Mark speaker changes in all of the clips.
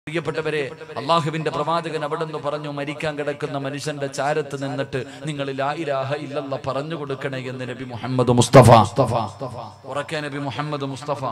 Speaker 1: പ്രിയപ്പെട്ടവരെ അള്ളാഹുവിന്റെ പ്രവാചകൻ അവിടെ നിന്ന് പറഞ്ഞു മരിക്കാൻ കിടക്കുന്ന മനുഷ്യന്റെ ചാരത്ത് നിന്നിട്ട് നിങ്ങൾ ലാ ഇലാഹ ഇല്ലല്ല പറഞ്ഞു കൊടുക്കണേ എന്ന് നബി മുഹമ്മദ് മുസ്തഫ ഉറക്കെ നബി മുഹമ്മദ് മുസ്തഫ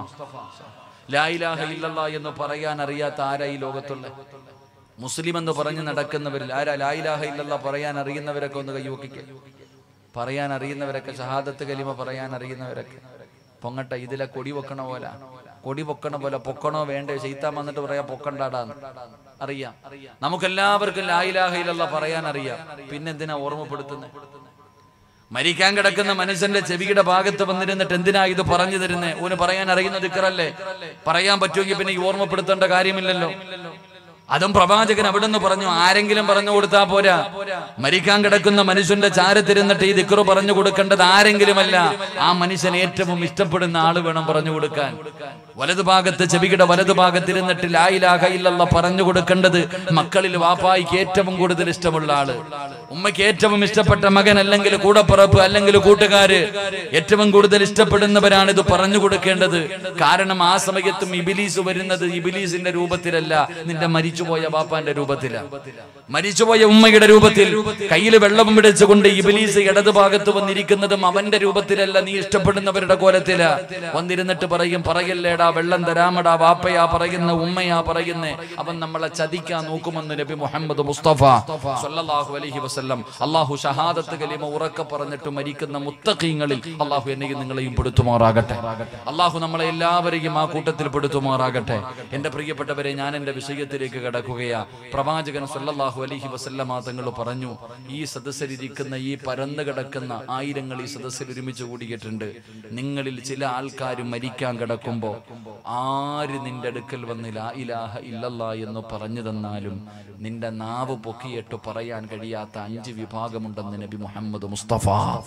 Speaker 1: ലാ ഇലാഹ ഇല്ലല്ല എന്ന് പറയാൻ അറിയാത്ത ആരാ ഈ ലോകത്തുള്ള മുസ്ലിം എന്ന് പറഞ്ഞു നടക്കുന്നവരിൽ ആരാ ലാ ഇലാഹ ഇല്ലല്ല പറയാൻ അറിയുന്നവരൊക്കെ ഒന്ന് കൈവക്കിക്ക പറയാൻ അറിയുന്നവരൊക്കെ ഷഹാദത്ത് കലിമ പറയാൻ അറിയുന്നവരൊക്കെ പൊങ്ങട്ടെ ഇതിലെ കൊടി വെക്കണ പോലെ കൊടി പൊക്കണ പോലെ പൊക്കണോ വേണ്ടേ ചെയ്ത്താൻ വന്നിട്ട് പറയാ പൊക്കണ്ടാടാന്ന് അറിയാം നമുക്കെല്ലാവർക്കും ലായിലാഹയിലല്ല പറയാൻ അറിയാം പിന്നെന്തിനാ ഓർമ്മപ്പെടുത്തുന്നത് മരിക്കാൻ കിടക്കുന്ന മനുഷ്യന്റെ ചെവിയുടെ ഭാഗത്ത് വന്നിരുന്നിട്ട് എന്തിനാ ഇത് പറഞ്ഞു തരുന്നേ ഓന് പറയാൻ അറിയുന്ന ദിക്കറല്ലേ പറയാൻ പറ്റുമെങ്കിൽ പിന്നെ ഈ ഓർമ്മപ്പെടുത്തേണ്ട കാര്യമില്ലല്ലോ അതും പ്രവാചകൻ അവിടെ നിന്ന് പറഞ്ഞു ആരെങ്കിലും പറഞ്ഞു കൊടുത്താ പോരാ മരിക്കാൻ കിടക്കുന്ന മനുഷ്യന്റെ ചാരത്തിരുന്നിട്ട് ഈ ദിക്കറ് പറഞ്ഞു കൊടുക്കേണ്ടത് ആരെങ്കിലുമല്ല ആ മനുഷ്യൻ ഏറ്റവും ഇഷ്ടപ്പെടുന്ന ആള് വേണം പറഞ്ഞു കൊടുക്കാൻ വലതുഭാഗത്ത് ചെവിയുടെ വലതുഭാഗത്തിരുന്നിട്ട് ലായിലാഹ ഇല്ലല്ല പറഞ്ഞു കൊടുക്കേണ്ടത് മക്കളിൽ വാപ്പായിക്ക് ഏറ്റവും കൂടുതൽ ഇഷ്ടമുള്ള ആള് ഉമ്മയ്ക്ക് ഏറ്റവും ഇഷ്ടപ്പെട്ട മകൻ അല്ലെങ്കിൽ കൂടപ്പുറപ്പ് അല്ലെങ്കിൽ കൂട്ടുകാര് ഏറ്റവും കൂടുതൽ ഇഷ്ടപ്പെടുന്നവരാണ് ഇത് പറഞ്ഞു കൊടുക്കേണ്ടത് കാരണം ആ സമയത്തും ഇബിലീസ് വരുന്നത് ഇബിലീസിന്റെ രൂപത്തിലല്ല നിന്റെ മരിച്ചുപോയ ബാപ്പാന്റെ രൂപത്തിലാണ് മരിച്ചുപോയ ഉമ്മയുടെ രൂപത്തിൽ കയ്യിൽ വെള്ളം പിടിച്ചുകൊണ്ട് ഇബിലീസ് ഇടതു ഭാഗത്ത് വന്നിരിക്കുന്നതും അവന്റെ രൂപത്തിലല്ല നീ ഇഷ്ടപ്പെടുന്നവരുടെ കോലത്തില വന്നിരുന്നിട്ട് പറയും പറയല്ലേടാ വെള്ളം തരാമടാ വാപ്പയാ പറയുന്ന ഉമ്മയാ പറയുന്നേ അവൻ നമ്മളെ ചതിക്കാൻ നോക്കുമെന്ന് നബി മുഹമ്മദ് മുസ്തഫ സല്ലല്ലാഹു അലൈഹി വസല്ലം അള്ളാഹു ഷഹാദത്ത് കലിമ ഉറക്കെ പറഞ്ഞിട്ട് മരിക്കുന്ന മുത്തഖീങ്ങളിൽ അള്ളാഹു എന്നെയും നിങ്ങളെയും പെടുത്തുമാറാകട്ടെ അള്ളാഹു നമ്മളെ എല്ലാവരെയും ആ കൂട്ടത്തിൽ പെടുത്തുമാറാകട്ടെ എന്റെ പ്രിയപ്പെട്ടവരെ ഞാൻ എന്റെ വിഷയത്തിലേക്ക് കടക്കുകയാ പ്രവാചകൻ സല്ലല്ലാഹു അലൈഹി വസല്ലമ തങ്ങൾ പറഞ്ഞു ഈ സദസ്സിലിരിക്കുന്ന ഈ പരന്നു കിടക്കുന്ന ആയിരങ്ങൾ ഈ സദസ്സിൽ ഒരുമിച്ച് കൂടിയിട്ടുണ്ട് നിങ്ങളിൽ ചില ആൾക്കാർ മരിക്കാൻ കിടക്കുമ്പോ ആര് നിന്റെ അടുക്കൽ വന്ന് ലാ ഇലാഹ ഇല്ലല്ല എന്ന് പറഞ്ഞു തന്നാലും നിന്റെ നാവ് പൊക്കിയിട്ട് പറയാൻ കഴിയാത്ത അഞ്ച് വിഭാഗമുണ്ടെന്ന് നബി മുഹമ്മദ് മുസ്തഫ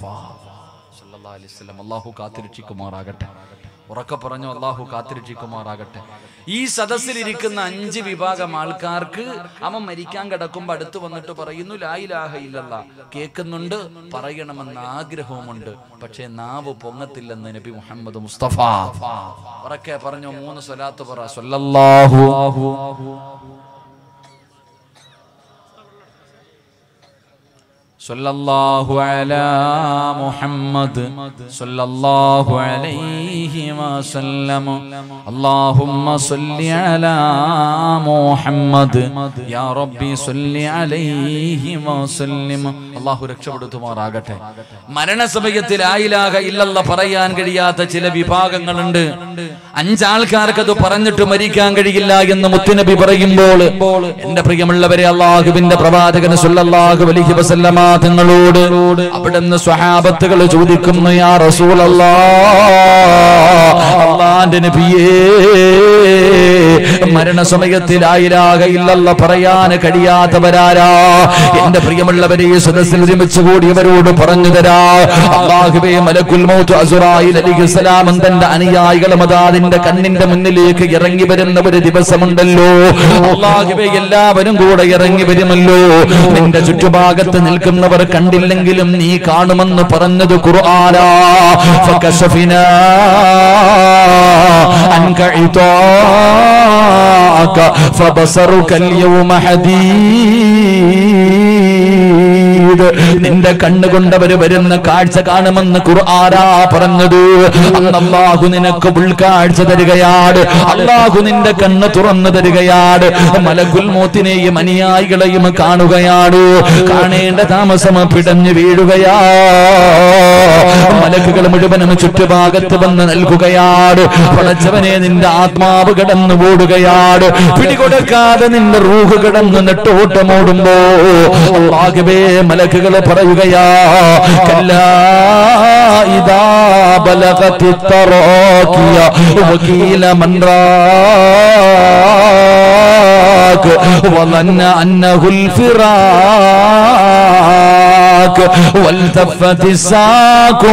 Speaker 1: സല്ലല്ലാഹു അലൈഹി വസല്ലം അള്ളാഹു കാത്തിരക്ഷിക്കുമാറാകട്ടെ ഉറക്കെ പറഞ്ഞു അള്ളാഹു കാത്തിരക്ഷിക്കുമാറാകട്ടെ ഈ സദസ്സിലിരിക്കുന്ന അഞ്ച് വിഭാഗം ആൾക്കാർക്ക് അവൻ മരിക്കാൻ കിടക്കുമ്പോ അടുത്ത് വന്നിട്ട് പറയുന്നു ലായിലാഹ ഇല്ലല്ല കേൾക്കുന്നുണ്ട് പറയണമെന്ന് ആഗ്രഹവുമുണ്ട് പക്ഷേ നാവ് പൊങ്ങത്തില്ലെന്ന് നബി മുഹമ്മദ് മുസ്തഫ ഉറക്കെ പറഞ്ഞു മൂന്ന് സ്വലാത്ത് പറ സല്ലല്ലാഹു صلى الله على محمد صلى الله عليه وسلم اللهم صل على محمد يا ربي صل عليه وسلم അള്ളാഹു രക്ഷപ്പെടുത്തുമാറാകട്ടെ മരണസമയത്തിൽ ആയിലാക ഇല്ലല്ല പറയാൻ കഴിയാത്ത ചില വിഭാഗങ്ങളുണ്ട് അഞ്ചാൾക്കാർക്ക് അത് പറഞ്ഞിട്ട് മരിക്കാൻ കഴിയില്ല എന്ന് മുത്തുനബി പറയുമ്പോൾ എന്റെ പ്രിയമുള്ളവരെ അള്ളാഹുവിന്റെ പ്രവാചകന് സുല്ലല്ലാഹു അലൈഹി വസല്ലമ തങ്ങളോട് അവിടുന്ന് സ്വഹാബത്തുകൾ ചോദിക്കുന്നു യാ റസൂലല്ലാ അള്ളാന്റെ നബിയേ മരണസമയത്തിൽ ആയിരാക ഇല്ലല്ല പറയാൻ കഴിയാത്തവരാരാ എന്റെ പ്രിയമുള്ളവരെ ഈ സദസ്സിൽ ഒരുമിച്ച് കൂടിയവരോട് പറഞ്ഞു തരാ അള്ളാഹുബേ മലക്കുൽ മൗത്ത് അസുറായിൽ അലിഖുസലാമൻ തന്റെ അനുയായികളും അതാതിന്റെ കണ്ണിന്റെ മുന്നിലേക്ക് ഇറങ്ങി വരുന്ന ഒരു ദിവസമുണ്ടല്ലോ അള്ളാഹുബേ എല്ലാവരും കൂടെ ഇറങ്ങി വരുമല്ലോ നിന്റെ ചുറ്റുഭാഗത്ത് നിൽക്കുന്നവർ കണ്ടില്ലെങ്കിലും നീ കാണുമെന്ന് പറഞ്ഞത് ഖുർആനാ ഫകശഫിനാ അൻക ഇതാക ഫബസറുക اليوم حديد നിന്റെ കണ്ണുകൊണ്ടവര് വരുന്ന കാഴ്ച കാണുമെന്ന് ഖുർആനാ പറഞ്ഞത് അന്ന് അല്ലാഹു നിനക്ക് ഉൾക്കാഴ്ച തരികയാണ് അല്ലാഹു നിന്റെ കണ്ണ് തുറന്നു തരികയാണ് മലകുൽ മോത്തിനെയും അനുയായികളെയും കാണുകയാണ് കാണേണ്ട താമസം പിടഞ്ഞു വീഴുകയാ മലക്കുകൾ മുഴുവനും ചുറ്റുഭാഗത്ത് വന്ന് നൽകുകയാണ് പടച്ചവനെ നിന്റെ ആത്മാവ് കടന്നു ഓടുകയാണ് പിടികൊടുക്കാതെ നിന്റെ റൂഹ് കടന്ന് നെട്ടോട്ടമോടുമ്പോ ആകെ മലക്കുകൾ പറയുകയാ കല്ലാ ഇതാ ബലഗത്തി തറാക്കിയ വകീല മൻറാക്ക് وظن أنه الفراق والتفت الساق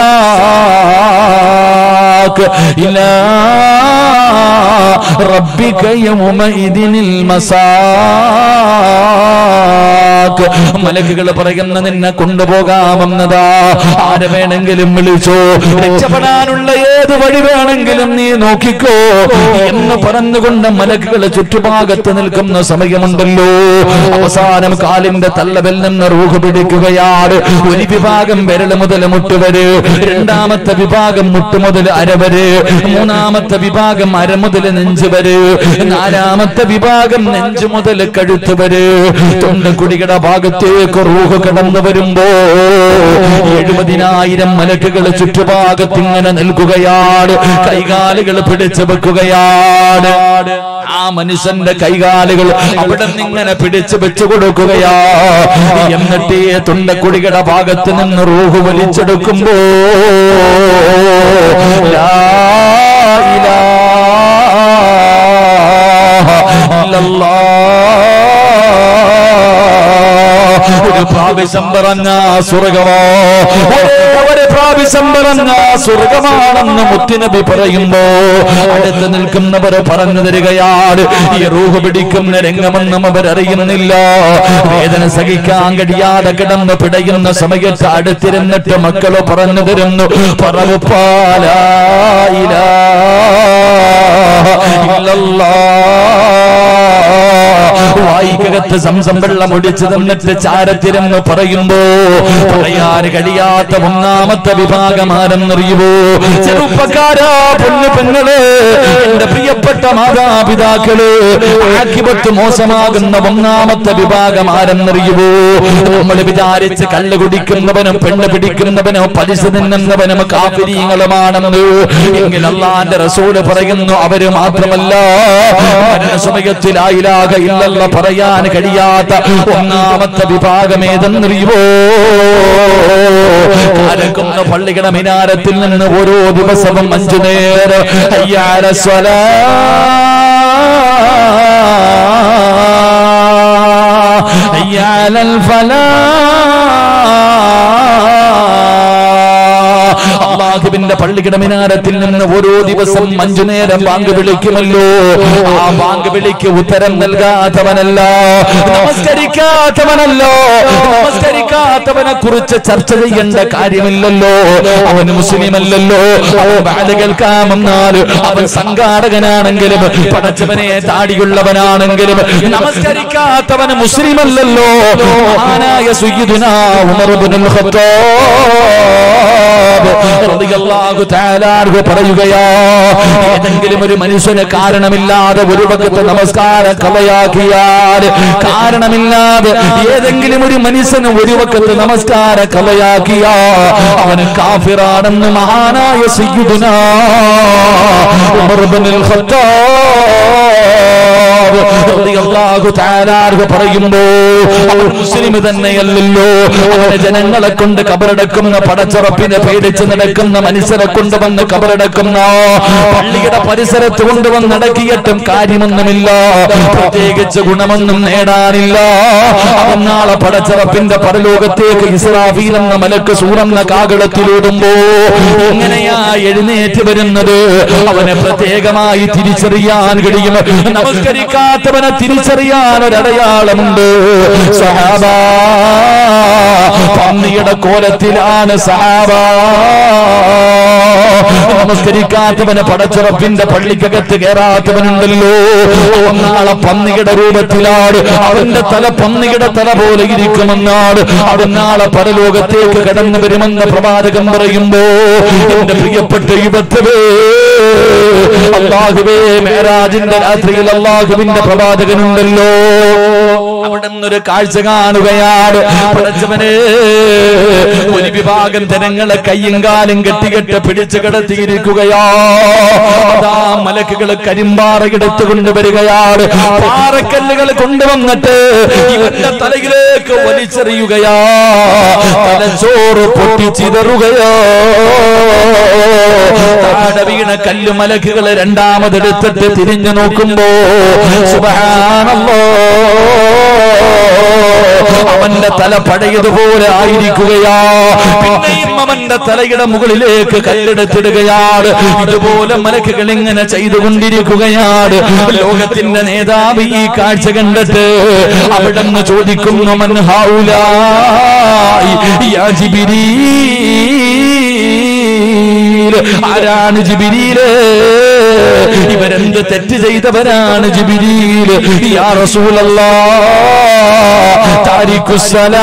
Speaker 1: بالساق إلى ربك يومئذ المساق റാക്ക് മലക്കുകൾ പറയുന്ന നിന്നെ കൊണ്ടുപോകാമെന്നതാ ആരെ വേണമെങ്കിലും വിളിച്ചോ രക്ഷപ്പെടാനുള്ള ഏത് വഴി വേണമെങ്കിലും നീ നോക്കിക്കോ എന്ന് പറഞ്ഞുകൊണ്ട് മലക്കുകൾ ചുറ്റുഭാഗത്ത് നിൽക്കുന്ന സമയമുണ്ടല്ലോ അവസാനം കാലിന്റെ തള്ളവിൽ നിന്ന് റൂഹ് പിടിക്കുകയാണ് ഒരു വിഭാഗം വിരൽ മുതൽ മുട്ടുവര് രണ്ടാമത്തെ വിഭാഗം മുട്ട് മുതൽ അരവര് മൂന്നാമത്തെ വിഭാഗം അര മുതൽ നെഞ്ച് വര് നാലാമത്തെ വിഭാഗം നെഞ്ച് മുതൽ കഴുത്ത് വര് തൊണ്ടക്കുടിയുടെ ഭാഗത്തേക്ക് റൂഹ് കടന്നു വരുമ്പോ എഴുപതിനായിരം മലക്കുകൾ ചുറ്റുഭാഗത്ത് ഇങ്ങനെ നിൽക്കുകയാണ് കൈകാലുകൾ പിടിച്ചു വെക്കുകയാണ് ആ മനുഷ്യന്റെ കൈകാലുകൾ അവിടെ നിന്ന് ഇങ്ങനെ പിടിച്ചു വെച്ചു കൊടുക്കുകയാ എന്നിട്ട് ഈ തൊണ്ടക്കുടിയുടെ ഭാഗത്ത് നിന്ന് റൂഹ് വലിച്ചെടുക്കുമ്പോ ലാ ഇലാഹ ഇല്ലല്ലാഹ്. ഒരു പ്രാവശ്യം പറഞ്ഞ സ്വർഗമോ ഒരേ ഒരു പ്രാവശ്യം പറഞ്ഞ സ്വർഗമാണെന്ന് മുത്തുനബി പറയുമ്പോ അടുത്ത് നിൽക്കുന്നവർ പറഞ്ഞു തരികയാണ് ഈ റൂഹ് പിടിക്കുന്ന രംഗമെന്നും അവരറിയുന്നില്ല വേദന സഹിക്കാൻ കഴിയാതെ കിടന്ന് പിടയുന്ന സമയത്ത് അടുത്തിരുന്നിട്ട് മക്കള് പറഞ്ഞു തരുന്നു പറവുപ്പാലായില്ല വായിക്കകത്ത് സംസം വെള്ളം ഒടിച്ചു തന്നിട്ട് ചാരത്തിരെന്ന് പറയുമ്പോ പറയാൻ കഴിയാത്ത ഒന്നാമത്തെ വിഭാഗം ആരെന്നറിയുവോ ചെറുപ്പക്കാരാ പൊന്നു പെങ്ങള് എന്റെ പ്രിയപ്പെട്ട മാതാപിതാക്കള് ആക്കിപത്ത് മോശമാകുന്ന ഒന്നാമത്തെ വിഭാഗം ആരെന്നറിയുവോ നമ്മൾ വിചാരിച്ച് കള്ള് കുടിക്കുന്നവനും പെണ്ണ് പിടിക്കുന്നവനും പലിശ തിന്നുന്നവനും കാഫിരീങ്ങളുമാണെന്ന് എങ്കിൽ അള്ളാന്റെ റസൂല് പറയുന്നു അവര് മാത്രമല്ല മരണസമയത്തിലായിലാക ഇല്ലല്ല പറയാൻ കഴിയാത്ത ഒന്നാമത്തെ വിഭാഗം ഏതെന്നറിയുവോ കാരക്കുന്ന പള്ളിയുടെ മിനാരത്തിൽ നിന്ന് ഓരോ ദിവസവും അഞ്ചു നേരം അയ്യാര സ്വലാ അയ്യാലൽ ഫലാ അള്ളാഹുവിന്റെ പള്ളിയുടെ മിനാരത്തിൽ നിന്ന് ഓരോ ദിവസം അഞ്ചു നേരം ബാങ്ക് വിളിക്കുമല്ലോ ആ ബാങ്ക് വിളിക്ക് ഉത്തരം നൽകാത്തവനല്ല നമസ്കരിക്കാത്തവനല്ലോ നമസ്കരിക്കാത്തവനെ കുറിച്ച് ചർച്ച ചെയ്യേണ്ട കാര്യമില്ലല്ലോ അവൻ മുസ്ലിം അല്ലല്ലോ അവൻ ബാല കേൾക്കാമെന്നാൽ അവൻ സംഘാടകനാണെങ്കിലും പടച്ചവനെ താടിയുള്ളവനാണെങ്കിലും നമസ്കരിക്കാത്തവന് മുസ്ലിം അല്ലല്ലോ മഹാനായ സുയ്യിദുനാ ഉമർ ഇബ്നുൽ ഖത്താബ് റളിയല്ലാഹു തആല അൻഹു പറയുകയാ ഏതെങ്കിലും ഒരു മനുഷ്യന് കാരണമില്ലാതെ ഒരു വകത്ത് നമസ്കാരം കളയാക്കിയാൽ കാരണമില്ലാതെ ഏതെങ്കിലും ഒരു മനുഷ്യന് ഒരു വക്കത്ത് നമസ്കാരം കളയാക്കിയാ അവന് കാഫിറാണെന്ന് മഹാനായ സയ്യിദുനാ ഉമർ ഇബ്നുൽ ഖത്താബ് റളിയല്ലാഹു തആല അൻഹു പറയുമ്പോ അവൻ മുസ്ലിം തന്നെയല്ലല്ലോ അവനെ ജനങ്ങളെ കൊണ്ട് കബറടക്കുന്ന പടച്ചുറപ്പിനെ പേടിച്ച് നടക്കുന്ന മനുഷ്യരെ കൊണ്ടുവന്ന് കബറടക്കുന്ന പള്ളിയുടെ പരിസരത്ത് കൊണ്ടുവന്ന് അടക്കിയിട്ടും കാര്യമൊന്നുമില്ല പ്രത്യേകിച്ച് ഗുണമൊന്നും നേടാനില്ല അവൻ നാളെ പടച്ചുറപ്പിന്റെ പരലോകത്തേക്ക് ഇസ്രാഫീൽ എന്ന മലക്ക് സൂറന്ന കാകളത്തിലൂടുമ്പോ എങ്ങനെയാ എഴുന്നേറ്റ് വരുന്നത് അവനെ പ്രത്യേകമായി തിരിച്ചറിയാൻ കഴിയും നമസ്കരിക്കാത്തവനെ തിരിച്ചറിയാൻ ഒരടയാളമുണ്ട് സഹാബ പന്നിയുടെ കോലത്തിലാണ് സഹാബ നമസ്കരിക്കാത്തവന് പടച്ചുറപ്പിന്റെ പള്ളിക്കകത്ത് കയറാത്തവനുണ്ടല്ലോ അവൻ നാളെ പന്നിയുടെ രൂപത്തിലാണ് അവന്റെ തല പന്നിയുടെ തല പോലെ ഇരിക്കുമെന്നാണ് അവൻ നാളെ പരലോകത്തേക്ക് കടന്നു വരുമെന്ന് പ്രവാചകൻ പറയുമ്പോ എന്റെ പ്രിയപ്പെട്ട യുവത്വേ അള്ളാഹുവേ മേരാജിന്റെ രാത്രിയിൽ അള്ളാഹുവിന്റെ പ്രവാചകനുണ്ടല്ലോ അവിടെ നിന്നൊരു കാഴ്ച കാണുകയാണ് പടച്ചവനെ ഒരു വിഭാഗം ജനങ്ങളെ കയ്യും കാലും കെട്ടികെട്ട് പിടിച്ചു കിടത്തിയിരിക്കുകയാ അതാ മലക്കുകൾ കരിമ്പാറ എടുത്തു കൊണ്ടുവരികയാണ് പാറക്കല്ലുകൾ കൊണ്ടുവന്നിട്ട് ഇവന്റെ തലയിലേക്ക് വലിച്ചെറിയുകയാ തലച്ചോറ് പൊട്ടിച്ചിതറുകയോ താഴെ വീണ കല്ല് മലക്കുകൾ രണ്ടാമതെടുത്തിട്ട് തിരിഞ്ഞു നോക്കുമ്പോ സുബഹാനല്ലോ അവന്റെ അവന്റെ തല പഴയതുപോലെ ആയിരിക്കുകയാ പിന്നെയും അവന്റെ തലയുടെ മുകളിലേക്ക് കല്ലെടുത്തിടുകയാണ് ഇതുപോലെ മലക്കുകൾ ഇങ്ങനെ ചെയ്തുകൊണ്ടിരിക്കുകയാണ് ലോകത്തിന്റെ നേതാവ് ഈ കാഴ്ച കണ്ടിട്ട് അവിടെ നിന്ന് ചോദിക്കുന്നു മൻ ഹൗലായി യാ ജിബിരീൽ ആരാണ് ജിബിരീല് ഇവരെന്ത് തെറ്റ് ചെയ്തവരാണ് ജിബിരീൽ യാ റസൂലല്ലാ താരിഖുസ്സലാ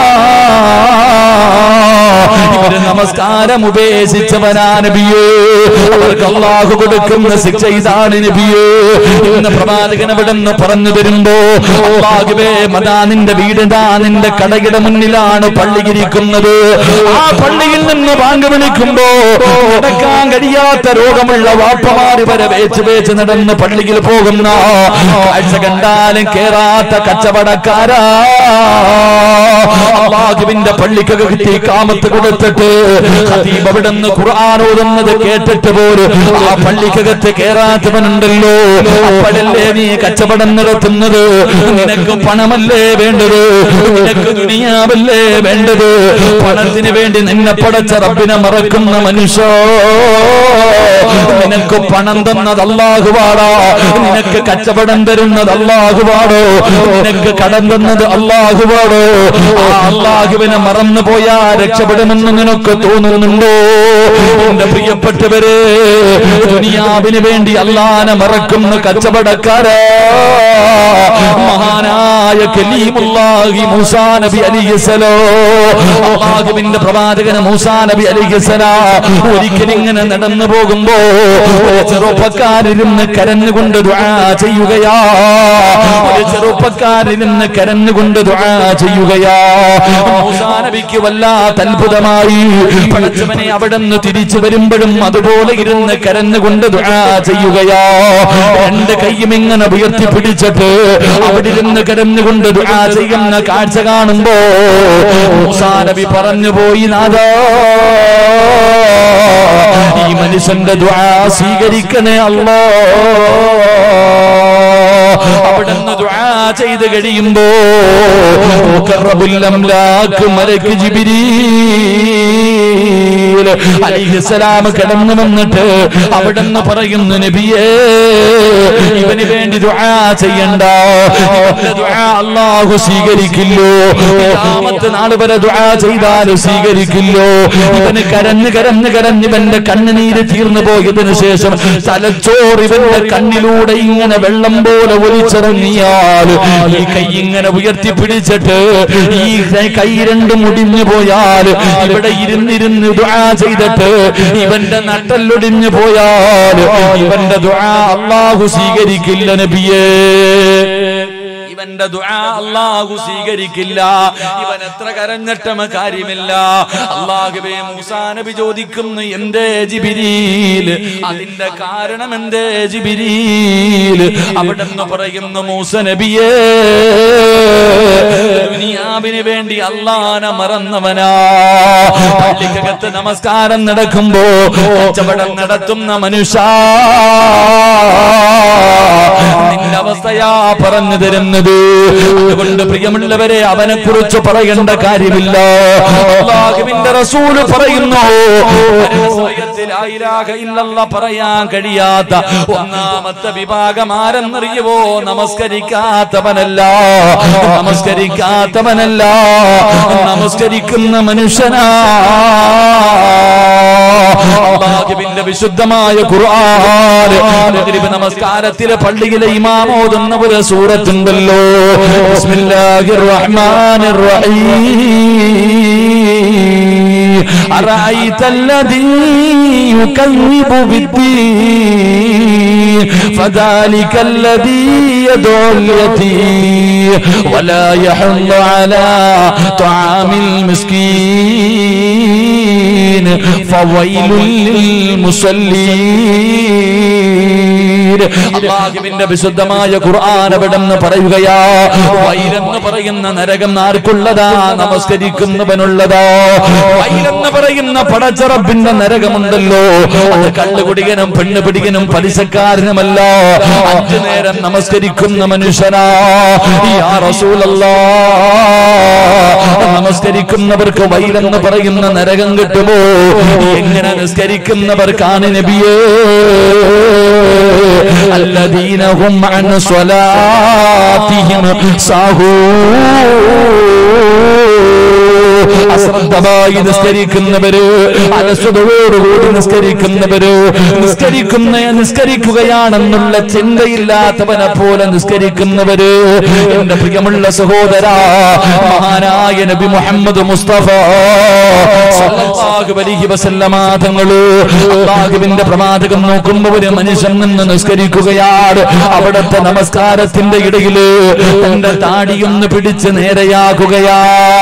Speaker 1: ഇവര് നമസ്കാരം ഉപേക്ഷിച്ചവനാ നബിയേ അവർക്ക് അള്ളാഹു കൊടുക്കുന്ന ശിക്ഷ ഇതാണ് നബിയേ ഇന്ന് പ്രവാചകൻ അവിടെ നിന്ന് പറഞ്ഞു തരുമ്പോ അള്ളാഹുവേ മതാ നിന്റെ വീടിതാ നിന്റെ കടയുടെ മുന്നിലാണ് പള്ളിയിരിക്കുന്നത് ആ പള്ളിയിൽ നിന്ന് ബാങ്ക് വിളിക്കുമ്പോ നടക്കാൻ കഴിയാത്ത രോഗമുള്ള വാപ്പമാര് വരെ വേച്ച് വേച്ച് നടന്ന് പള്ളിയിൽ പോകുന്ന കാഴ്ച കണ്ടാലും കേറാത്ത കച്ചവടക്കാരാ അള്ളാഹുവിന്റെ പള്ളിക്കകത്തി കാമത്ത് കൊടുത്തിട്ട് ഖതീബ് അവിടെ നിന്ന് ഖുർആൻ ഓതുന്നത് കേട്ടിട്ട് പോലും ആ പള്ളിക്കകത്ത് കേറാത്തവനുണ്ടല്ലോ അപ്പോഴല്ലേ നീ കച്ചവടം നടത്തുന്നത് നിനക്ക് പണമല്ലേ വേണ്ടത് നിനക്ക് ദുനിയാവല്ലേ വേണ്ടത് പണത്തിന് വേണ്ടി നിന്നെ പടച്ച റബ്ബിനെ മറക്കുന്ന മനുഷ്യ നിനക്ക് പണം തന്നത് അള്ളാഹുവാടോ നിനക്ക് കച്ചവടം തരുന്നത് അള്ളാഹുവാടോ നിനക്ക് കടം തന്നത് അള്ളാഹുവാടോ ആ അള്ളാഹുവിനെ മറന്നു പോയാ രക്ഷപ്പെടുമെന്ന് നിനക്ക് തോന്നുന്നുണ്ടോ എന്റെ പ്രിയപ്പെട്ടവരെ ദുനിയാവിന് വേണ്ടി അള്ളാനെ മറക്കുന്ന കച്ചവടക്കാരാ മഹാനായ കലീമുല്ലാഹി മൂസാ നബി അലിഹിസലോ അള്ളാഹുവിന്റെ പ്രവാചകന് മൂസാ നബി അലിഹിസലാ ഒരിക്കലിങ്ങനെ നടന്നു പോകുമ്പോ ഒരു ചെറുപ്പക്കാരിരുന്ന് കരഞ്ഞുകൊണ്ട് ദുആ ചെയ്യുകയാ ഒരു ചെറുപ്പക്കാരിരുന്ന് കരഞ്ഞുകൊണ്ട് ദുആ ചെയ്യുകയാ മൂസാ നബിക്ക് വല്ലാത്ത അത്ഭുതമായി പടച്ചവനെ അവിടെ നിന്ന് തിരിച്ചു വരുമ്പോഴും അതുപോലെ ഇരുന്ന് കരഞ്ഞുകൊണ്ട് ദുആ ചെയ്യുകയാ രണ്ട് കൈയും ഇങ്ങനെ ഉയർത്തി പിടിച്ചിട്ട് അവിടെ ഇരുന്ന് കരഞ്ഞുകൊണ്ട് ദുആ ചെയ്യുന്ന കാഴ്ച കാണുമ്പോ മൂസാ നബി പറഞ്ഞു പോയി നാദാ ഈ മനുഷ്യന്റെ ദുആ സ്വീകരിക്കണേ അല്ലോ അവിടുന്ന് ദുആ ചെയ്ത് കഴിയുമ്പോ മുഖറബുൽ അംലാക്ക് മലക്ക് ജിബ്രീൽ അലൈഹിസ്സലാം കടന്നു വന്നിട്ട് അവിടുന്ന് പറയുന്നു നബിയേ ഇവന് വേണ്ടി ദുആ ചെയ്യണ്ട ഇവന്റെ ദുആ അല്ലാഹു സ്വീകരിക്കില്ലോ ഖിയാമത്ത് നാൾ വരെ ദുആ ചെയ്താലും സ്വീകരിക്കില്ലോ ഇവന് കരഞ്ഞ് കരഞ്ഞ് കരഞ്ഞ് ഇവന്റെ കണ്ണുനീര് തീർന്നു പോയതിനു ശേഷം തലച്ചോറ് ഇവന്റെ കണ്ണിലൂടെ ഇങ്ങനെ വെള്ളം പോലെ ഒലിച്ചിറങ്ങിയാൽ ഈ കൈ ഇങ്ങനെ ഉയർത്തി പിടിച്ചിട്ട് ഈ കൈ രണ്ടും മുടിഞ്ഞു പോയാൽ ഇവിടെ ഇരുന്നിരുന്ന് ദുആ ചെയ്തിട്ട് ഇവന്റെ നട്ടല്ലൊടിഞ്ഞു പോയാൽ ഇവന്റെ ദുആ അള്ളാഹു സ്വീകരിക്കില്ല നബിയേ ഇവന്റെ ദുആ അള്ളാഹു സ്വീകരിക്കില്ല ഇവൻ എത്ര കരഞ്ഞിട്ടും കാര്യമില്ല അള്ളാഹുബേ മൂസാ നബി ചോദിക്കുന്നു എന്തേ ജിബിരീൽ അതിന്റെ കാരണം എന്തേ ജിബിരീൽ അവിടെ നിന്ന് പറയുന്നു മൂസ നബിയേ ദുനിയാവിന് വേണ്ടി അള്ളാനെ മറന്നവനാ പള്ളിക്കകത്ത് നമസ്കാരം നടക്കുമ്പോ കച്ചവടം നടത്തുന്ന മനുഷ്യ നിന്റെ അവസ്ഥയാ പറഞ്ഞു തരുന്നത് അതുകൊണ്ട് പ്രിയമുള്ളവരെ അവനെ കുറിച്ച് പറയേണ്ട കാര്യമില്ല അള്ളാഹുവിന്റെ റസൂല് പറയുന്നു മരണസമയത്തിൽ ലാ ഇലാഹ ഇല്ലല്ലാഹ് പറയാൻ കഴിയാത്ത ഒന്നാമത്തെ വിഭാഗം ആരെന്നറിയുവോ നമസ്കരിക്കാത്തവനല്ല നമസ്കരിക്കാത്തവനല്ല നമസ്കരിക്കുന്ന മനുഷ്യനാ അള്ളാഹുവിന്റെ വിശുദ്ധമായ ഖുർആൻ മഗ്രിബ് നമസ്കാരത്തിലെ പള്ളിയിലെ ഇമാം ഓതുന്ന ഒരു സൂറത്തുണ്ടല്ലോ ബിസ്മില്ലാഹിർ റഹ്മാനിർ റഹീം അറഅയ്ത الذي يكذب بالدين فذلك الذي يدعو اليتيم ولا يحض على طعام المسكين فويل للمصلين അള്ളാഹുവിന്റെ വിശുദ്ധമായ ഖുർആൻ അവിടെ നിന്ന് പറയുകയാ വൈലെന്ന് പറയുന്ന നരകം ആർക്കുള്ളതാ നമസ്കരിക്കുന്നവനുള്ളതാ വൈലെന്ന് പറയുന്ന പടച്ചറപ്പിന്റെ നരകമുണ്ടല്ലോ അത് കള്ളുകുടികനും പെണ്ണുപിടികനും പലിശക്കാരനുമല്ല അഞ്ചു നേരം നമസ്കരിക്കുന്ന മനുഷ്യനാ യാ റസൂലല്ലാ നമസ്കരിക്കുന്നവർക്ക് വൈലെന്ന് പറയുന്ന നരകം കിട്ടുമോ എങ്ങനെ നിസ്കരിക്കുന്നവർക്കാണ് നബിയേ الذين هم عن صلاتهم ساهون അശ്രദ്ധമായി നിസ്കരിക്കുന്നവര് അലസതയോടുകൂടി നിസ്കരിക്കുന്നവര് നിസ്കരിക്കുന്ന നിസ്കരിക്കുകയാണെന്നുള്ള ചിന്തയില്ലാത്തവനെ പോലെ നിസ്കരിക്കുന്നവര് എന്റെ പ്രിയമുള്ള സഹോദര മഹാനായ നബി മുഹമ്മദ് മുസ്തഫ സല്ലല്ലാഹു അലൈഹി വസല്ലമ തങ്ങള് അല്ലാഹുവിന്റെ പ്രവാചകം നോക്കുമ്പോൾ ഒരു മനുഷ്യൻ നിന്ന് നിസ്കരിക്കുകയാണ് അവിടുത്തെ നമസ്കാരത്തിന്റെ ഇടയില് തന്റെ താടിയൊന്ന് പിടിച്ച് നേരെയാക്കുകയാ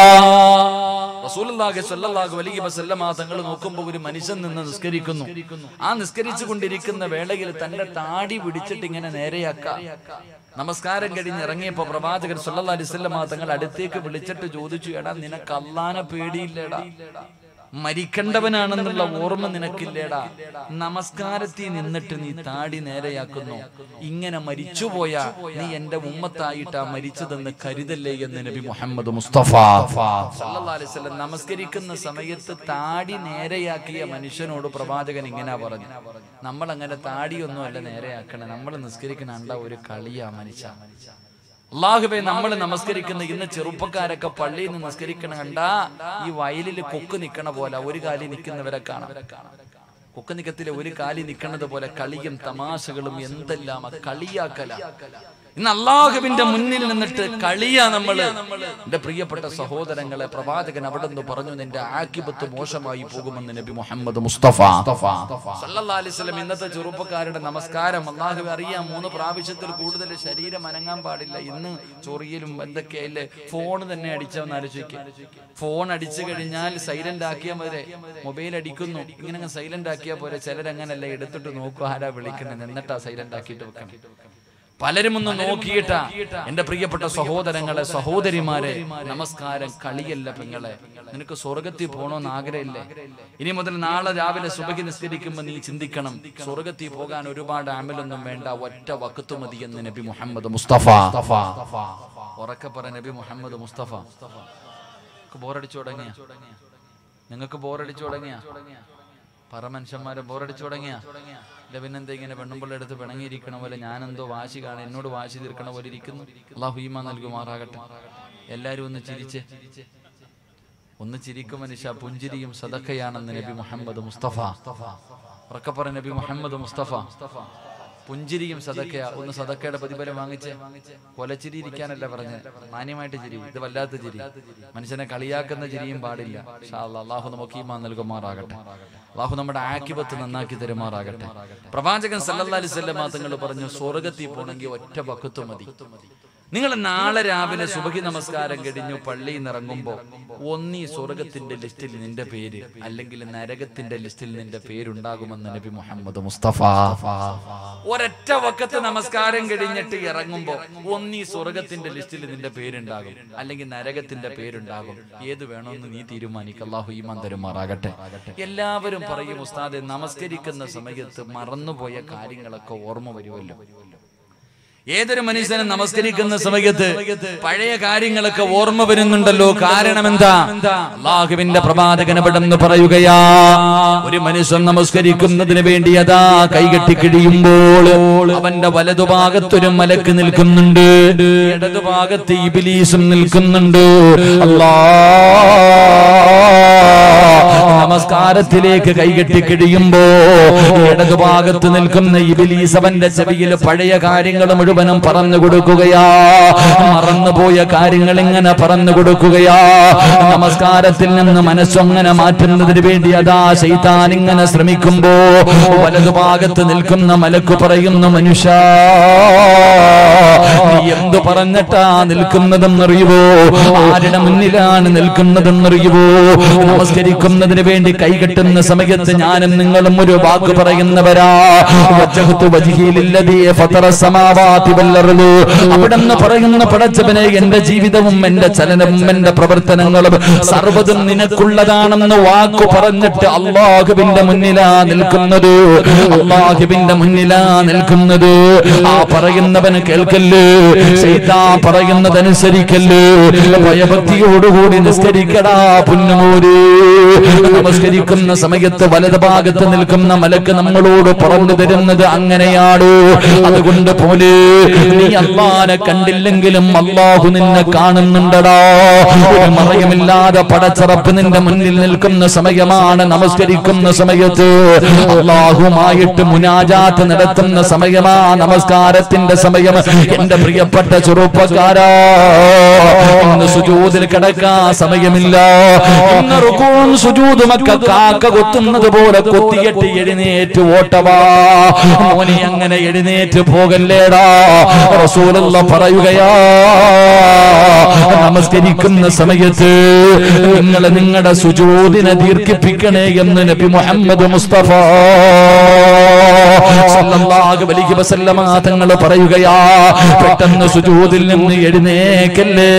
Speaker 1: റസൂലുള്ളാഹി സ്വല്ലല്ലാഹു അലൈഹി വസല്ലമ തങ്ങൾ നോക്കുമ്പോൾ ഒരു മനുഷ്യൻ നിന്ന് നിസ്കരിക്കുന്നു ആ നിസ്കരിച്ചു കൊണ്ടിരിക്കുന്ന വേളയിൽ തന്റെ താടി പിടിച്ചിട്ട് ഇങ്ങനെ നേരെയാക്ക നമസ്കാരം കഴിഞ്ഞ് ഇറങ്ങിയപ്പോ പ്രവാചകൻ സല്ലല്ലാഹു അലൈഹി വസല്ലമ തങ്ങൾ അടുത്തേക്ക് വിളിച്ചിട്ട് ചോദിച്ചു എടാ നിനക്ക് അള്ളാനെ പേടിയില്ലേടാ മരിക്കേണ്ടവനാണെന്നുള്ള ഓർമ്മ നിനക്കില്ലേടാ നമസ്കാരത്തിൽ നിന്നിട്ട് നീ താടി നേരെയാക്കുന്നു ഇങ്ങനെ മരിച്ചുപോയ നീ എന്റെ ഉമ്മത്തായിട്ടാ മരിച്ചതെന്ന് കരുതല്ലേ എന്ന് നബി മുഹമ്മദ് മുസ്തഫ സല്ലല്ലാഹു അലൈഹി വസല്ലം നമസ്കരിക്കുന്ന സമയത്ത് താടി നേരെയാക്കിയ മനുഷ്യനോട് പ്രവാചകൻ ഇങ്ങനെ പറഞ്ഞു നമ്മൾ അങ്ങനെ താടിയൊന്നും അല്ല നേരെയാക്കണേ നമ്മൾ നിസ്കരിക്കണ കണ്ട ഒരു കളിയാ മനുഷ്യ അള്ളാഹുബെ നമ്മൾ നമസ്കരിക്കുന്ന ഇന്ന് ചെറുപ്പക്കാരൊക്കെ പള്ളിയിൽ നിന്ന് നമസ്കരിക്കണ കണ്ട ഈ വയലിൽ കൊക്ക് നിക്കണ പോലെ ഒരു കാലി നിൽക്കുന്നവരെ കാണാം കൊക്ക് നിക്കത്തിലെ ഒരു കാലി നിൽക്കുന്നത് പോലെ കളിയും തമാശകളും എന്തെല്ലാം ആ കളിയാക്കല ഇന്ന് അള്ളാഹുവിന്റെ മുന്നിൽ നിന്നിട്ട് കളിയാ നമ്മള് എന്റെ പ്രിയപ്പെട്ട സഹോദരങ്ങളെ പ്രവാചകൻ അവിടെ നിന്ന് പറഞ്ഞു നിന്റെ ആക്കിബത്ത് മോശമായി പോകുമെന്ന് നബി മുഹമ്മദ് മുസ്തഫ സല്ലല്ലാഹു അലൈഹി വസല്ലം ഇന്നത്തെ ചെറുപ്പക്കാരുടെ നമസ്കാരം അള്ളാഹു അറിയാം മൂന്ന് പ്രാവശ്യത്തിൽ കൂടുതൽ ശരീരം അനങ്ങാൻ പാടില്ല ഇന്ന് ചൊറിയലും എന്തൊക്കെയല്ലേ ഫോൺ തന്നെ അടിച്ചവന്ന് ആലോചിക്കുക ഫോൺ അടിച്ചു കഴിഞ്ഞാൽ സൈലന്റ് ആക്കിയാൽ പോരെ മൊബൈൽ അടിക്കുന്നു ഇങ്ങനെ സൈലന്റ് ആക്കിയാൽ പോരെ ചിലരങ്ങനല്ല എടുത്തിട്ട് നോക്കും ആരാ വിളിക്കുന്നത് എന്നിട്ടാ സൈലന്റ് ആക്കിയിട്ട് വെക്കണം പലരും ഒന്ന് നോക്കിയിട്ട എന്റെ പ്രിയപ്പെട്ട സഹോദരങ്ങളെ സഹോദരിമാരെ നമസ്കാരം കളിയല്ല പെങ്ങളെ നിനക്ക് സ്വർഗത്തിൽ പോകണമെന്ന് ആഗ്രഹമില്ലേ ഇനി മുതൽ നാളെ രാവിലെ സുബഹി നിസ്കരിക്കുമ്പോൾ നീ ചിന്തിക്കണം സ്വർഗത്തിൽ പോകാൻ ഒരുപാട് അമലൊന്നും വേണ്ട ഒറ്റ വക്കത്തു മതി എന്ന് നബി മുഹമ്മദ് മുസ്തഫ ഉറക്കെ പറ നബി മുഹമ്മദ് മുസ്തഫ ബോറടിച്ചു തുടങ്ങിയ നിങ്ങൾക്ക് ബോറടിച്ചു തുടങ്ങിയ പറ മനുഷ്യന്മാരെ ബോറടിച്ചു തുടങ്ങിയ ഇല്ല പിന്നെന്താ ഇങ്ങനെ പെണ്ണുമ്പിള്ള എടുത്ത് പിണങ്ങിയിരിക്കണ പോലെ ഞാനെന്തോ വാശി കാണാൻ എന്നോട് വാശി തീർക്കണ പോലെ ഇരിക്കുന്നു അള്ളാഹു ഈമ നൽകുമാറാകട്ടെ എല്ലാരും ഒന്ന് ചിരിച്ച് ഒന്ന് ചിരിക്കും മനുഷ്യ പുഞ്ചിരിയും സദക്കയാണെന്ന് നബി മുഹമ്മദ് മുസ്തഫ ഉറക്കപ്പറ നബി മുഹമ്മദ് മുസ്തഫ പുഞ്ചിരിയും സദക്കയ ഒന്ന് സദക്കയുടെ പ്രതിഫലം വാങ്ങിച്ച് കൊലച്ചിരി ഇരിക്കാനല്ല പറഞ്ഞ് മാന്യമായിട്ട് ചിരി ഇത് വല്ലാത്ത ചിരി മനുഷ്യനെ കളിയാക്കുന്ന ചിരിയും പാടില്ല ഷാ അല്ലാ, അള്ളാഹു നമുക്ക് ഈമാൻ നൽകുമാറാകട്ടെ അള്ളാഹു നമ്മുടെ ആക്കിബത്ത് നന്നാക്കി തരുമാറാകട്ടെ പ്രവാചകൻ സല്ലല്ലാഹു അലൈഹി വസല്ലം തങ്ങൾ പറഞ്ഞു സ്വർഗത്തിൽ പോണെങ്കിൽ ഒറ്റ വക്കത്ത് മതി നിങ്ങൾ നാളെ രാവിലെ സുബഹി നമസ്കാരം കഴിഞ്ഞു പള്ളിയിൽ നിന്ന് ഇറങ്ങുമ്പോ ഒന്നീ സ്വർഗത്തിന്റെ ലിസ്റ്റിൽ നിന്റെ പേര് അല്ലെങ്കിൽ നരകത്തിന്റെ ലിസ്റ്റിൽ നിന്റെ പേരുണ്ടാകുമെന്ന് നബി മുഹമ്മദ് മുസ്തഫ ഒരൊറ്റ വക്കത്ത് നമസ്കാരം കഴിഞ്ഞിട്ട് ഇറങ്ങുമ്പോ ഒന്നീ സ്വർഗത്തിന്റെ ലിസ്റ്റിൽ നിന്റെ പേരുണ്ടാകും അല്ലെങ്കിൽ നരകത്തിന്റെ പേരുണ്ടാകും ഏത് വേണമെന്ന് നീ തീരുമാനിക്കുക അള്ളാഹു ഈമാൻ തരുമാറാകട്ടെ എല്ലാവരും പറയും ഉസ്താദെ നമസ്കരിക്കുന്ന സമയത്ത് മറന്നുപോയ കാര്യങ്ങളൊക്കെ ഓർമ്മ വരുമല്ലോ ഏതൊരു മനുഷ്യനും നമസ്കരിക്കുന്ന സമയത്ത് പഴയ കാര്യങ്ങളൊക്കെ ഓർമ്മ വരുന്നുണ്ടല്ലോ കാരണം എന്താ അള്ളാഹുവിന്റെ പ്രവാചകൻ എവിടെന്ന് പറയുകയാ ഒരു മനുഷ്യൻ നമസ്കരിക്കുന്നതിന് വേണ്ടി അതാ കൈകെട്ടി കിഴിയുമ്പോൾ അവന്റെ വലതുഭാഗത്തൊരു മലക്ക് നിൽക്കുന്നുണ്ട് ഇടതുഭാഗത്ത് ഇബിലീസും നിൽക്കുന്നുണ്ട് അല്ലാ നമസ്കാരത്തിലേക്ക് കൈകെട്ടി കിഴിയുമ്പോ ഇടതുഭാഗത്ത് നിൽക്കുന്ന ഇബിലീസ് അവന്റെ ചെവിയിൽ പഴയ കാര്യങ്ങൾ മുഴുവനും പറഞ്ഞു കൊടുക്കുകയാ മറന്നുപോയ കാര്യങ്ങൾ ഇങ്ങനെ പറഞ്ഞു കൊടുക്കുകയാ നമസ്കാരത്തിൽ നിന്ന് മനസ്സങ്ങനെ മാറ്റുന്നതിന് വേണ്ടി അതാ ശൈത്താൻ ഇങ്ങനെ ശ്രമിക്കുമ്പോ വലതുഭാഗത്ത് നിൽക്കുന്ന മലക്ക് പറയുന്നു മനുഷ്യ നീ എന്തു പറഞ്ഞിട്ടാ നിൽക്കുന്നതെന്നറിയുവോ ആരുടെ മുന്നിലാണ് നിൽക്കുന്നതെന്നറിയുവോ നമസ്കരിക്കുന്നതിന് വേണ്ടി വേണ്ടി കൈകെട്ടുന്ന സമയത്ത് ഞാനും നിങ്ങളും ഒരു വാക്ക് പറയുന്നവരാ വജ്ജഹ്തു വജ്ഹി ലില്ലദീ ഫതറ സമാവാതി വൽ അർള് അവിടെന്ന് പറയുന്ന പടച്ചവനെ എന്റെ ജീവിതവും എന്റെ ചലനവും എന്റെ പ്രവർത്തനങ്ങളും സർവ്വതും നിനക്കുള്ളതാണെന്ന് വാക്കു പറഞ്ഞിട്ട് അള്ളാഹുവിന്റെ മുന്നിലാ നിൽക്കുന്നത് അള്ളാഹുവിന്റെ മുന്നിലാ നിൽക്കുന്നത് ആ പറയുന്നവന് കേൾക്കല്ലേ ശൈതാ പറയുന്നതനുസരിക്കല്ലേ ഭയഭക്തിയോടുകൂടി നിസ്കരിക്കടാ പുന്നുമൂര് നമസ്കരിക്കുന്ന സമയത്ത് വലത് ഭാഗത്ത് നിൽക്കുന്ന മലക്ക് നമ്മളോട് പറഞ്ഞു തരുന്നത് അങ്ങനെയാണ് അതുകൊണ്ട് പോലെ നീ അള്ളാനെ കണ്ടില്ലെങ്കിലും അള്ളാഹു നിന്നെ കാണുന്നുണ്ടടാ ഒരു മറയുമില്ലാതെ പടച്ചറപ്പ് നിന്റെ മുന്നിൽ നിൽക്കുന്ന സമയമാണ് നമസ്കരിക്കുന്ന സമയത്ത് അള്ളാഹുമായിട്ട് മുനാജാത്ത് നടത്തുന്ന സമയമാ നമസ്കാരത്തിന്റെ സമയം എന്റെ പ്രിയപ്പെട്ട ചെറുപ്പക്കാരാ ഇന്ന് സുജൂതിൽ കിടക്കാ സമയമില്ല ഇന്ന് റുക്കൂം സുജൂതുമൊക്കെ കാക്ക കൊത്തുന്നത് പോലെ കൊത്തിയിട്ട് എഴുന്നേറ്റ് ഓട്ടവാ മോനെ അങ്ങനെ എഴുന്നേറ്റ് പോകല്ലേടാ റസൂലുള്ള പറയുകയാ നമസ്കരിക്കുന്ന സമയത്ത് നിങ്ങൾ നിങ്ങളുടെ സുജൂദിനെ ദീർഘിപ്പിക്കണേ എന്ന് നബി മുഹമ്മദ് മുസ്തഫ സല്ലല്ലാഹു അലൈഹി വസല്ലമ തങ്ങൾ പറയുകയാ പെട്ടെന്ന് സുജൂദിൽ നിന്ന് എഴുന്നേക്കല്ലേ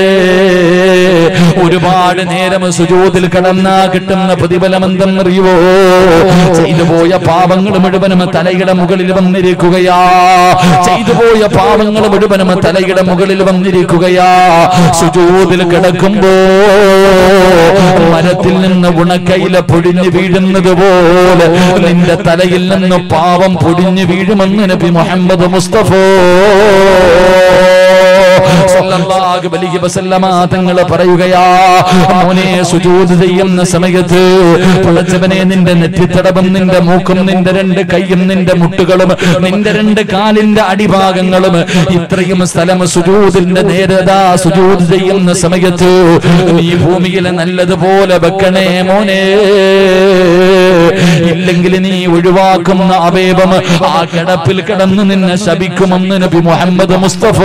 Speaker 1: ഒരുപാട് നേരം സുജൂദിൽ കിടന്നാ കിട്ടുന്ന പ്രതിഫലം എന്തെന്നറിയുവോ ചെയ്തു പോയ പാപങ്ങൾ മുഴുവനും തലയുടെ മുകളിൽ വന്നിരിക്കുകയാ ചെയ്തു പോയ പാപങ്ങൾ മുഴുവനും തലയുടെ മുകളിൽ വന്നിരിക്കുകയാ സുജൂദിൽ കിടക്കുമ്പോ മരത്തിൽ നിന്ന് ഉണക്കയില പൊടിഞ്ഞു വീഴുന്നത് പോലെ നിന്റെ തലയിൽ നിന്ന് പാവം പൊടിഞ്ഞു വീഴുമെന്ന് നബി മുഹമ്മദ് മുസ്തഫ സല്ലല്ലാഹു അലൈഹി വസല്ലമ തങ്ങൾ പറയുകയാ മോനെ സുജൂദ് ചെയ്യുന്ന സമയത്ത് പടച്ചവനെ നിന്റെ നെറ്റിത്തടവും നിന്റെ മൂക്കും നിന്റെ രണ്ട് കൈയും നിന്റെ മുട്ടുകളും നിന്റെ രണ്ട് കാലിന്റെ അടിഭാഗങ്ങളും ഇത്രയും സ്ഥലം സുജൂദിന്റെ നേരതാ സുജൂദ് ചെയ്യുന്ന സമയത്ത് നീ ഭൂമിയിൽ നല്ലതുപോലെ വെക്കണേ മോനെ ഇല്ലെങ്കിൽ നീ ഒഴിവാക്കുന്ന അവയവം ആ കിടപ്പിൽ കിടന്ന് നിന്നെ ശപിക്കുമെന്ന് നബി മുഹമ്മദ് മുസ്തഫ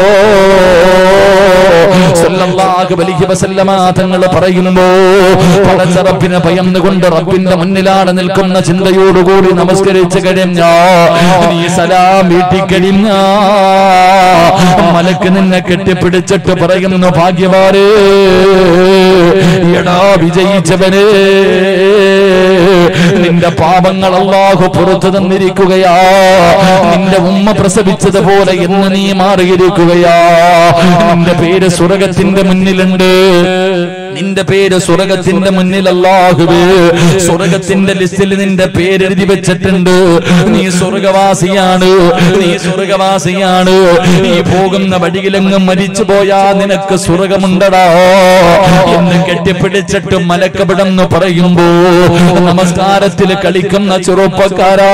Speaker 1: സല്ലല്ലാഹു അലൈഹി വസല്ലമ തങ്ങൾ പറയുന്നു പടച്ച റബ്ബിനെ ഭയന്നുകൊണ്ട് റബ്ബിന്റെ മുന്നിലാണ് നിൽക്കുന്ന ചിന്തയോടുകൂടി നമസ്കരിച്ചു കഴിഞ്ഞ നീ സലാം വീട്ടിക്കഴിഞ്ഞ മലക്ക് നിന്നെ കെട്ടിപ്പിടിച്ചിട്ട് പറയുന്നു ഭാഗ്യവാരേ എടാ വിജയിച്ചവനേ നിന്റെ പാപങ്ങൾ അള്ളാഹു പുറത്തു തന്നിരിക്കുകയാ നിന്റെ ഉമ്മ പ്രസവിച്ചതുപോലെ എന്ന് നീ മാറിയിരിക്കുകയാ നിന്റെ പേര് സ്വർഗത്തിന്റെ മുന്നിലുണ്ട് നിന്റെ പേര് സ്വർഗത്തിന്റെ മുന്നിൽ അല്ലാഹുവേ സ്വർഗത്തിന്റെ ലിസ്റ്റിൽ നിന്റെ പേര് എഴുതി വെച്ചിട്ടുണ്ട് നീ സ്വർഗവാസിയാണ് നീ സ്വർഗവാസിയാണ് നീ പോകുന്ന വഴിയിലെങ്ങും മരിച്ചു പോയാ നിനക്ക് സ്വർഗമുണ്ടടാ എന്ന് കെട്ടിപ്പിടിച്ചിട്ട് മലക്കവിടെന്ന് പറയുമ്പോ നമസ്കാരത്തിൽ കളിക്കുന്ന ചെറുപ്പക്കാരാ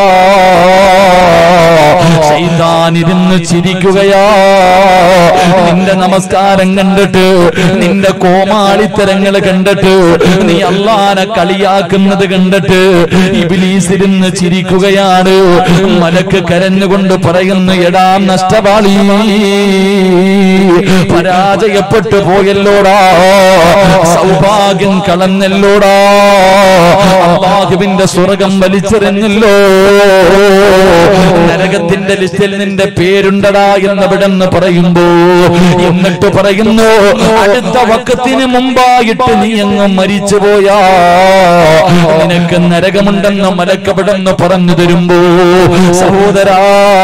Speaker 1: ഇരുന്ന് ചിരിക്കുകയാ നിന്റെ നമസ്കാരം കണ്ടിട്ട് നിന്റെ കോമാളിത്തരങ്ങൾ കണ്ടിട്ട് നീ അള്ളാനെ കളിയാക്കുന്നത് കണ്ടിട്ട് ഇബിലീസിരുന്ന് ചിരിക്കുകയാണ് മലക്ക് കരഞ്ഞുകൊണ്ട് പറയുന്നു എടാ നഷ്ടപാളി പരാജയപ്പെട്ടു പോയല്ലോടാ സൗഭാഗ്യം കളഞ്ഞല്ലോടാ അള്ളാഹുവിന്റെ സ്വർഗം വലിച്ചെറിഞ്ഞല്ലോ നരകത്തിന്റെ ലിസ്റ്റിൽ നിന്റെ പേരുണ്ടടാ എന്നവിടെന്ന് പറയുമ്പോ എന്നിട്ട് പറയുന്നു അടുത്ത വക്കത്തിന് മുമ്പായിട്ട് നീ അങ്ങ് മരിച്ചുപോയാ നിനക്ക് നരകമുണ്ടെന്ന് മലക്കവിടെന്ന് പറഞ്ഞു തരുമ്പോ സഹോദരാ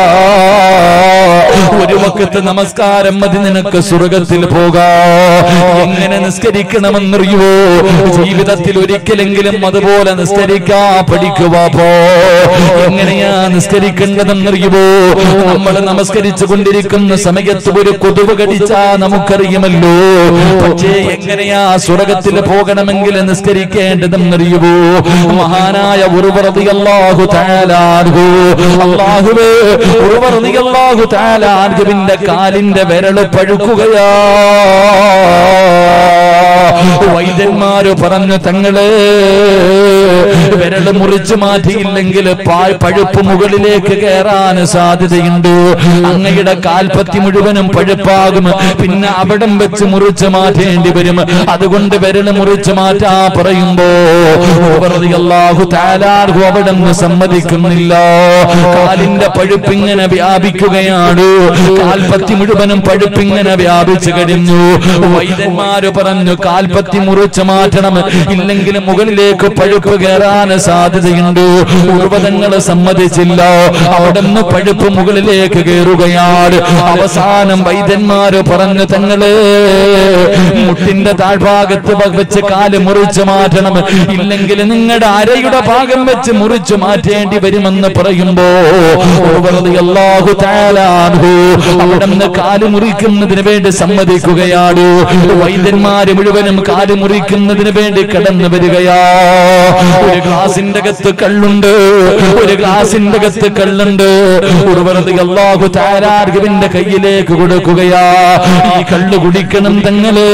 Speaker 1: ഒരു വക്കത്ത് നമസ്കാരം മതി നിനക്ക് സ്വർഗത്തിൽ പോകാ എങ്ങനെ നിസ്കരിക്കണമെന്നറിയുവോ ജീവിതത്തിൽ ഒരിക്കലെങ്കിലും അതുപോലെ നിസ്കരിക്കാ പഠിക്കുവാ പോ എങ്ങനെയാ നിസ്കരിക്കേണ്ടതെന്നറിയുവോ നമ്മൾ നമസ്കരിച്ചു കൊണ്ടിരിക്കുന്ന സമയത്ത് ഒരു കൊതുവ് കടിച്ചാ നമുക്കറിയുമല്ലോ പക്ഷേ എങ്ങനെയാ സ്വർഗത്തിൽ പോകണമെങ്കിൽ നിസ്കരിക്കേണ്ടതെന്നറിയുവോ മഹാനായ ഉറുവറതി അള്ളാഹു താലാർഹു അള്ളാഹുവേ ഉറുവറതി അള്ളാഹു താലാർഹുവിന്റെ കാലിന്റെ വിരല് പഴുക്കുകയാ വൈദ്യന്മാര് പറഞ്ഞു തങ്ങളെ വിരല് മുറിച്ചു മാറ്റിയില്ലെങ്കിൽ പാ- പഴുപ്പ് മുകളിലേക്ക് കയറാൻ സാധ്യതയുണ്ട് അങ്ങയുടെ കാൽപ്പത്തി മുഴുവനും പഴുപ്പാകും പിന്നെ അവിടം വെച്ച് മുറിച്ചു മാറ്റേണ്ടി വരും അതുകൊണ്ട് വിരല് മുറിച്ചു മാറ്റാ പറയുമ്പോ അള്ളാഹു താലാർഹു അവിടെ നിന്ന് സമ്മതിക്കുന്നില്ല കാലിന്റെ പഴുപ്പിങ്ങനെ വ്യാപിക്കുകയാണ് കാൽപ്പത്തി മുഴുവനും പഴുപ്പിങ്ങനെ വ്യാപിച്ചു കഴിഞ്ഞു വൈദ്യന്മാര് പറഞ്ഞു കാൽപ്പത്തി മുറിച്ചു മാറ്റണം ഇല്ലെങ്കിൽ മുകളിലേക്ക് പഴുപ്പ് കയറാൻ സാധ്യതയുണ്ട് ഉർവതങ്ങൾ സമ്മതിച്ചില്ല അവിടെ നിന്ന് പഴുപ്പ് മുകളിലേക്ക് കയറുകയാണ് അവസാനം വൈദ്യന്മാര് പറഞ്ഞു തങ്ങള് മുട്ടിന്റെ താഴ്ഭാഗത്ത് വ- വെച്ച് കാല് മുറിച്ചു മാറ്റണം ഇല്ലെങ്കിൽ നിങ്ങളുടെ അരയുടെ ഭാഗം വെച്ച് മുറിച്ചു മാറ്റേണ്ടി വരുമെന്ന് പറയുമ്പോ അള്ളാഹു താലാൻഹു അവിടെ നിന്ന് കാല് മുറിക്കുന്നതിന് വേണ്ടി സമ്മതിക്കുകയാണ് വൈദ്യന്മാര് മുഴുവനും കാല് മുറിക്കുന്നതിന് വേണ്ടി കടന്നു വരികയാ ഒരു ഗ്ലാസിന്റെ അകത്ത് കള്ളുണ്ട് ഒരു ഗ്ലാസിന്റെ അകത്ത് കള്ളുണ്ട് ഉർവറതി അള്ളാഹു താരാർഗവിന്റെ കയ്യിലേക്ക് കൊടുക്കുകയാ ഈ കള്ള് കുടിക്കണം തങ്ങള്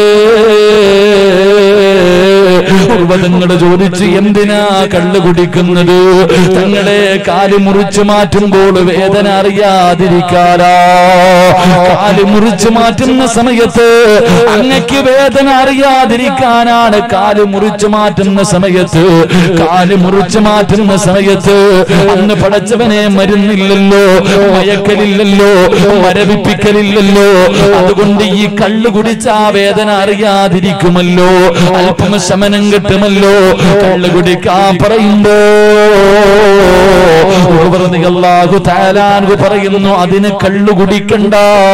Speaker 1: ഉർവതങ്ങൾ ചോദിച്ചു എന്തിനാ കള്ള് കുടിക്കുന്നത് തങ്ങളെ കാല് മുറിച്ചു മാറ്റുമ്പോൾ വേദന അറിയാതിരിക്കാരാ കാല് മുറിച്ചു മാറ്റുന്ന സമയത്ത് അങ്ങക്ക് വേദന അറിയാതിരിക്കാനാണ് കാല് മുറിച്ചു മാറ്റുന്ന സമയത്ത് കാല് മുറിച്ചു മാറ്റുന്ന സമയത്ത് അന്ന് പടച്ചവനെ മരുന്നില്ലല്ലോ മയക്കലില്ലല്ലോ മരവിപ്പിക്കലില്ലല്ലോ അതുകൊണ്ട് ഈ കള്ളു കുടിച്ചാ വേദന അറിയാതിരിക്കുമല്ലോ അല്പം ശമനം കിട്ടുമല്ലോ കള്ളു കുടിക്കാൻ പറയുമ്പോ ഉർവ്വതി അല്ലാഹു താലാൻഹു പറയുന്നു അതിന് കള്ളു കുടിക്കണ്ട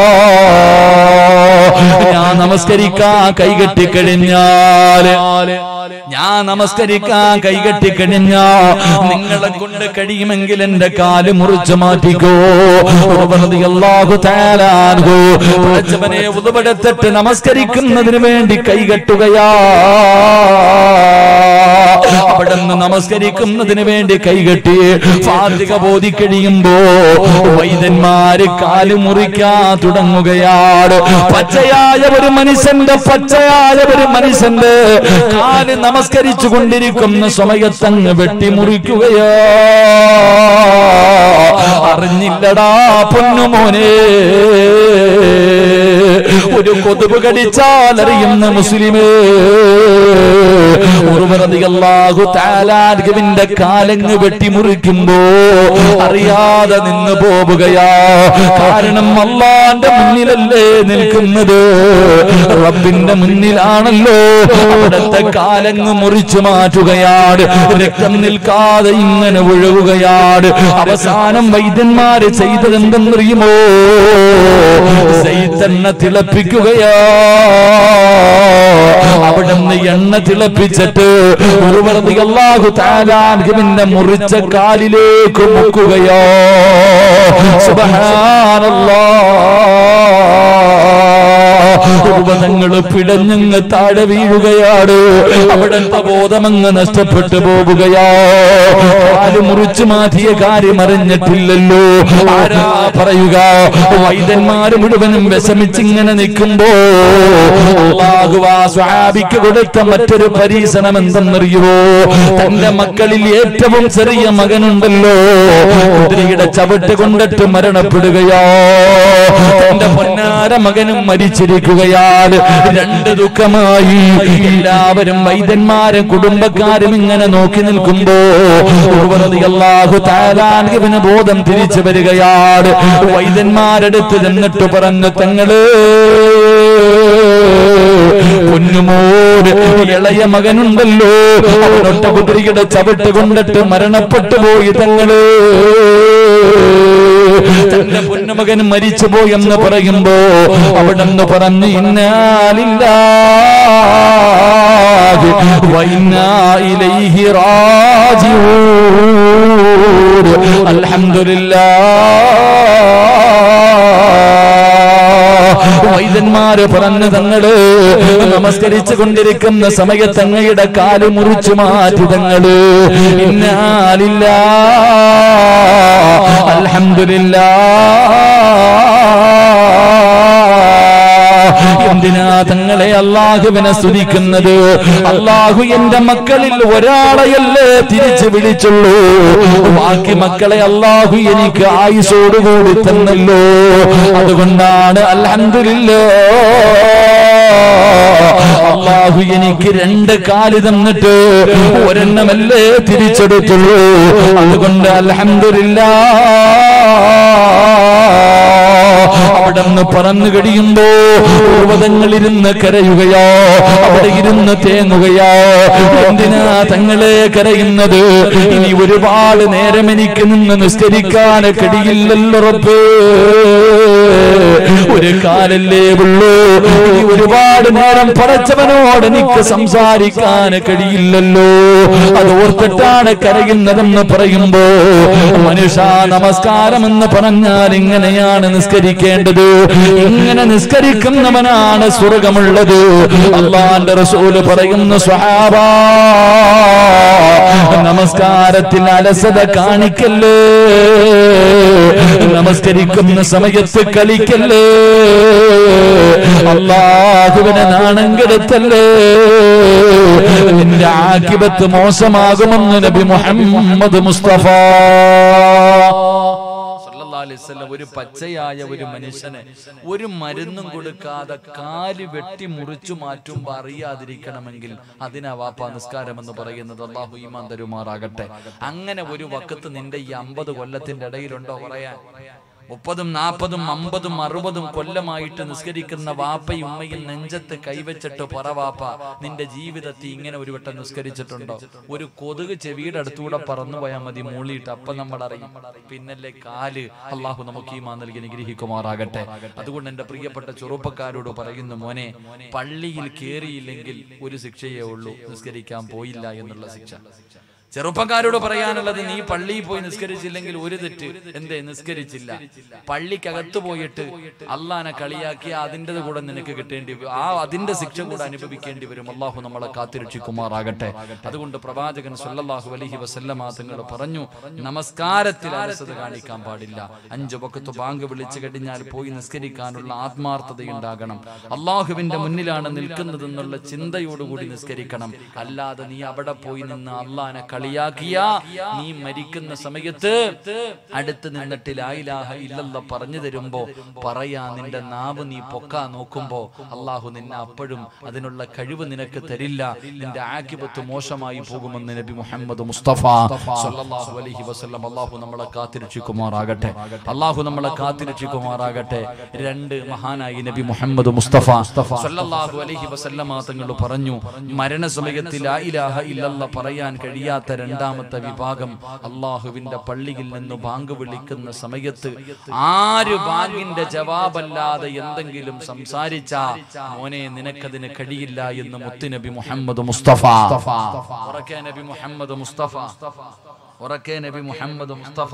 Speaker 1: ഞാൻ നമസ്കരിക്കാൻ കൈകെട്ടിക്കഴിഞ്ഞാല് ഞാൻ നമസ്കരിക്കാൻ കൈകെട്ടിക്കഴിഞ്ഞാ നിങ്ങളെ കൊണ്ട് കഴിയുമെങ്കിൽ എന്റെ കാല് മുറിച്ചു മാറ്റിക്കോ ഉർവ്വതി അല്ലാഹു താലാൻഹു പടച്ചവനെ ഉതുപെടുത്തിട്ട് നമസ്കരിക്കുന്നതിന് വേണ്ടി കൈകെട്ടുകയാ അവിടെ നിന്ന് നമസ്കരിക്കുന്നതിന് വേണ്ടി കൈകെട്ടി ഫാത്തിക ബോധി കഴിയുമ്പോ വൈദ്യന്മാര് കാല് മുറിക്കാൻ തുടങ്ങുകയാണ് പച്ചയായ ഒരു മനുഷ്യന്റെ പച്ചയായ ഒരു മനുഷ്യന്റെ കാല് നമസ്കരിച്ചു കൊണ്ടിരിക്കുന്ന സമയത്തങ്ങ് വെട്ടിമുറിക്കുകയോ അറിഞ്ഞില്ലടാ പൊന്നുമോനെ ഒരു കൊതുക് കടിച്ചാൽ അറിയുന്ന മുസ്ലിമേ ഉറുവറതിയല്ലാഹു താലാർഗവിന്റെ കാലങ്ങ് വെട്ടിമുറിക്കുമ്പോ അറിയാതെ നിന്ന് പോവുകയാ കാരണം അള്ളാന്റെ മുന്നിലല്ലേ നിൽക്കുന്നത് റബ്ബിന്റെ മുന്നിലാണല്ലോ അവിടുത്തെ കാലങ്ങ് മുറിച്ചു മാറ്റുകയാണ് രക്തം നിൽക്കാതെ ഇങ്ങനെ ഒഴുകുകയാണ് അവസാനം വൈദ്യന്മാര് ചെയ്തതെന്തെന്നറിയുമോ സൈത്തന്നെ തിളപ്പിക്കുകയാ അവിടെ നിന്ന് എണ്ണ തിളപ്പിച്ചിട്ട് ഉറുവർത്തി അള്ളാഹു താലാൻഹിന്റെ മുറിച്ച കാലിലേക്ക് മുക്കുകയോ സുബഹാനല്ലാ പിടഞ്ഞങ്ങ് താഴെ വീഴുകയാണ് അവിടത്തെ ബോധമങ്ങ് നഷ്ടപ്പെട്ടു പോവുകയോ കാല് മുറിച്ചു മാറ്റിയ കാര്യം അറിഞ്ഞിട്ടില്ലല്ലോ ആരാ പറയുക വൈദ്യന്മാര് മുഴുവനും വിഷമിച്ചിങ്ങനെ നിൽക്കുമ്പോ അല്ലാഹുവാ സ്വഹാബിക്ക് കൊടുത്ത മറ്റൊരു പരീക്ഷണം എന്തെന്നറിയുവോ തന്റെ മക്കളിൽ ഏറ്റവും ചെറിയ മകനുണ്ടല്ലോ കുതിരയുടെ ചവിട്ട് കൊണ്ടിട്ട് മരണപ്പെടുകയോ തന്റെ പൊന്നാര മകനും മരിച്ചിരിക്കുകയാണ് രണ്ട് ദുഃഖമായി എല്ലാവരും വൈദ്യന്മാരും കുടുംബക്കാരും ഇങ്ങനെ നോക്കി നിൽക്കുമ്പോ ഉർവ്വതി അല്ലാഹു താലാൻകിന് ബോധം തിരിച്ചു വരികയാണ് വൈദ്യന്മാരെടുത്ത് ചെന്നിട്ട് പറഞ്ഞു തങ്ങള് പൊന്നുമോര് ഇളയ മകനുണ്ടല്ലോ അവനൊട്ട കുതിരയുടെ ചവിട്ട് കൊണ്ടിട്ട് മരണപ്പെട്ടു പോയി തങ്ങള് തന്റെ പൊന്നുമകൻ മരിച്ചുപോയി എന്ന് പറയുമ്പോ അവിടെ നിന്ന് പറഞ്ഞു ഇന്നാലില്ല വൈനായിലൈഹി റാജിഊൻ അൽഹംദുലില്ലാ വൈദ്യന്മാര് പറഞ്ഞു തങ്ങള് നമസ്കരിച്ചു കൊണ്ടിരിക്കുന്ന സമയത്ത് അങ്ങയുടെ കാല് മുറിച്ചു മാറ്റി തങ്ങള് ഇന്നാലില്ല അൽഹംദുലില്ലാ എന്തിനാ തങ്ങളെ അള്ളാഹുവിനെ സ്തുതിക്കുന്നത് അള്ളാഹു എന്റെ മക്കളിൽ ഒരാളെയല്ലേ തിരിച്ചു വിളിച്ചുള്ളൂ ബാക്കി മക്കളെ അള്ളാഹു എനിക്ക് ആയുസോടുകൂടി തന്നല്ലോ അതുകൊണ്ടാണ് അൽഹംദുലില്ലാ അള്ളാഹു എനിക്ക് രണ്ട് കാല് തന്നിട്ട് ഒരെണ്ണമല്ലേ തിരിച്ചെടുത്തുള്ളൂ അതുകൊണ്ട് അൽഹംദുലില്ലാ അവിടെ നിന്ന് പറന്നു കഴിയുമ്പോ പർവ്വതങ്ങളിരുന്ന് കരയുകയോ അവിടെ ഇരുന്ന് തേങ്ങുകയോ എന്തിനാ തങ്ങളെ കരയുന്നത് ഇനി ഒരുപാട് നേരം എനിക്ക് നിന്ന് നിസ്കരിക്കാൻ കഴിയില്ലല്ലോ റബ്ബേ ഒരു കാലല്ലേ ഉള്ളൂ ഇനി ഒരുപാട് നേരം പടച്ചവനോട് എനിക്ക് സംസാരിക്കാൻ കഴിയില്ലല്ലോ അത് ഓർത്തിട്ടാണ് കരയുന്നതെന്ന് പറയുമ്പോ മനുഷ്യ നമസ്കാരം എന്ന് പറഞ്ഞാൽ ഇങ്ങനെയാണ് നിസ്കരിക്കേണ്ടത് ഇങ്ങനെ നിസ്കരിക്കുന്നവനാണ് സ്വർഗമുള്ളത് അള്ളാന്റെ റസൂല് പറയുന്നു സ്വഹാബ നമസ്കാരത്തിൽ അലസത കാണിക്കല്ലേ നമസ്കരിക്കുന്ന സമയത്ത് കളിക്കല്ലേ അള്ളാഹുവിനെ നാണം കെടുത്തല്ലേ നിന്റെ ആക്കിബത്ത് മോശമാകുമെന്ന് നബി മുഹമ്മദ് മുസ്തഫ സല്ലല്ലാഹു അലൈഹി വസല്ലം ഒരു പച്ചയായ ഒരു മനുഷ്യനെ ഒരു മരുന്നും കൊടുക്കാതെ കാല് വെട്ടി മുറിച്ചു മാറ്റുമ്പോ അറിയാതിരിക്കണമെങ്കിൽ അതിനാ വാപ്പ നിസ്കാരം എന്ന് പറയുന്നത് അള്ളാഹു ഈമാൻ തരുമാറാകട്ടെ അങ്ങനെ ഒരു വക്കത്ത് നിന്റെ ഈ അമ്പത് കൊല്ലത്തിന്റെ ഇടയിലുണ്ടോ പറയാൻ മുപ്പതും നാൽപ്പതും അമ്പതും അറുപതും കൊല്ലമായിട്ട് നിസ്കരിക്കുന്ന വാപ്പയും ഉമ്മയും നെഞ്ചത്ത് കൈവച്ചിട്ട് പറ വാപ്പ നിന്റെ ജീവിതത്തിൽ ഇങ്ങനെ ഒരു വട്ടം നിസ്കരിച്ചിട്ടുണ്ടോ ഒരു കൊതുക് ചെവിയുടെ അടുത്തൂടെ പറന്നു പോയാൽ മതി മൂളിയിട്ട് അപ്പൊ നമ്മൾ അറിയും പിന്നല്ലേ കാല് അള്ളാഹു നമുക്ക് ഈ മാ നൽകി അനുഗ്രഹിക്കുമാറാകട്ടെ അതുകൊണ്ട് എന്റെ പ്രിയപ്പെട്ട ചെറുപ്പക്കാരോട് പറയുന്നു മോനെ പള്ളിയിൽ കേറിയില്ലെങ്കിൽ ഒരു ശിക്ഷയേ ഉള്ളൂ നിസ്കരിക്കാൻ പോയില്ല എന്നുള്ള ശിക്ഷ ചെറുപ്പക്കാരോട് പറയാനുള്ളത് നീ പള്ളിയിൽ പോയി നിസ്കരിച്ചില്ലെങ്കിൽ ഒരു തെറ്റ് എന്തേ നിസ്കരിച്ചില്ല പള്ളിക്കകത്ത് പോയിട്ട് അള്ളാനെ കളിയാക്കി അതിൻ്റെ കൂടെ നിനക്ക് കിട്ടേണ്ടി വരും ആ അതിന്റെ ശിക്ഷ കൂടെ അനുഭവിക്കേണ്ടി വരും അള്ളാഹു നമ്മളെ കാത്തിരക്ഷിക്കുമാറാകട്ടെ അതുകൊണ്ട് പ്രവാചകൻ സല്ലല്ലാഹു അലൈഹി വസല്ലമ തങ്ങൾ പറഞ്ഞു നമസ്കാരത്തിൽ അലസത കാണിക്കാൻ പാടില്ല അഞ്ചു വക്കത്ത് ബാങ്ക് വിളിച്ചു കഴിഞ്ഞാൽ പോയി നിസ്കരിക്കാനുള്ള ആത്മാർത്ഥതയുണ്ടാകണം അള്ളാഹുവിന്റെ മുന്നിലാണ് നിൽക്കുന്നതെന്നുള്ള ചിന്തയോടുകൂടി നിസ്കരിക്കണം അല്ലാതെ നീ അവിടെ പോയി നിന്ന് അള്ളാനെ കളിയാക്കിയ നീ മരിക്കുന്ന സമയത്ത് അടുത്ത് നിന്നിട്ട് ലായിലാഹ ഇല്ലല്ല പറഞ്ഞു തരുമ്പോ പറയാ നിന്റെ നാവ് നീ പൊക്കാ നോക്കുമ്പോ അള്ളാഹു നിന്നെ അപ്പോഴും അതിനുള്ള കഴിവ് നിനക്ക് തരില്ല നിന്റെ ആക്കിബത്ത് മോശമായി പോകുമെന്ന് നബി മുഹമ്മദ് മുസ്തഫ സല്ലല്ലാഹു അലൈഹി വസല്ലം അള്ളാഹു നമ്മളെ കാത്തിരക്ഷിക്കുമാറാകട്ടെ അള്ളാഹു നമ്മളെ കാത്തിരക്ഷിക്കുമാറാകട്ടെ രണ്ട് മഹാനായി നബി മുഹമ്മദ് മുസ്തഫ സല്ലല്ലാഹു അലൈഹി വസല്ലമ തങ്ങൾ പറഞ്ഞു മരണസമയത്ത് ലാ ഇലാഹ ഇല്ലല്ല പറയാൻ കഴിയാത്ത രണ്ടാമത്തെ വിഭാഗം അള്ളാഹുവിന്റെ പള്ളിയിൽ നിന്ന് ബാങ്ക് വിളിക്കുന്ന സമയത്ത് ആര് ബാങ്കിന്റെ ജവാബല്ലാതെ എന്തെങ്കിലും സംസാരിച്ച മോനെ നിനക്കതിന് കഴിയില്ല എന്ന് മുത്തുനബി മുഹമ്മദ് മുസ്തഫ ഉറക്കെ നബി മുഹമ്മദ് മുസ്തഫ ഉറക്കെ നബി മുഹമ്മദ് മുസ്തഫ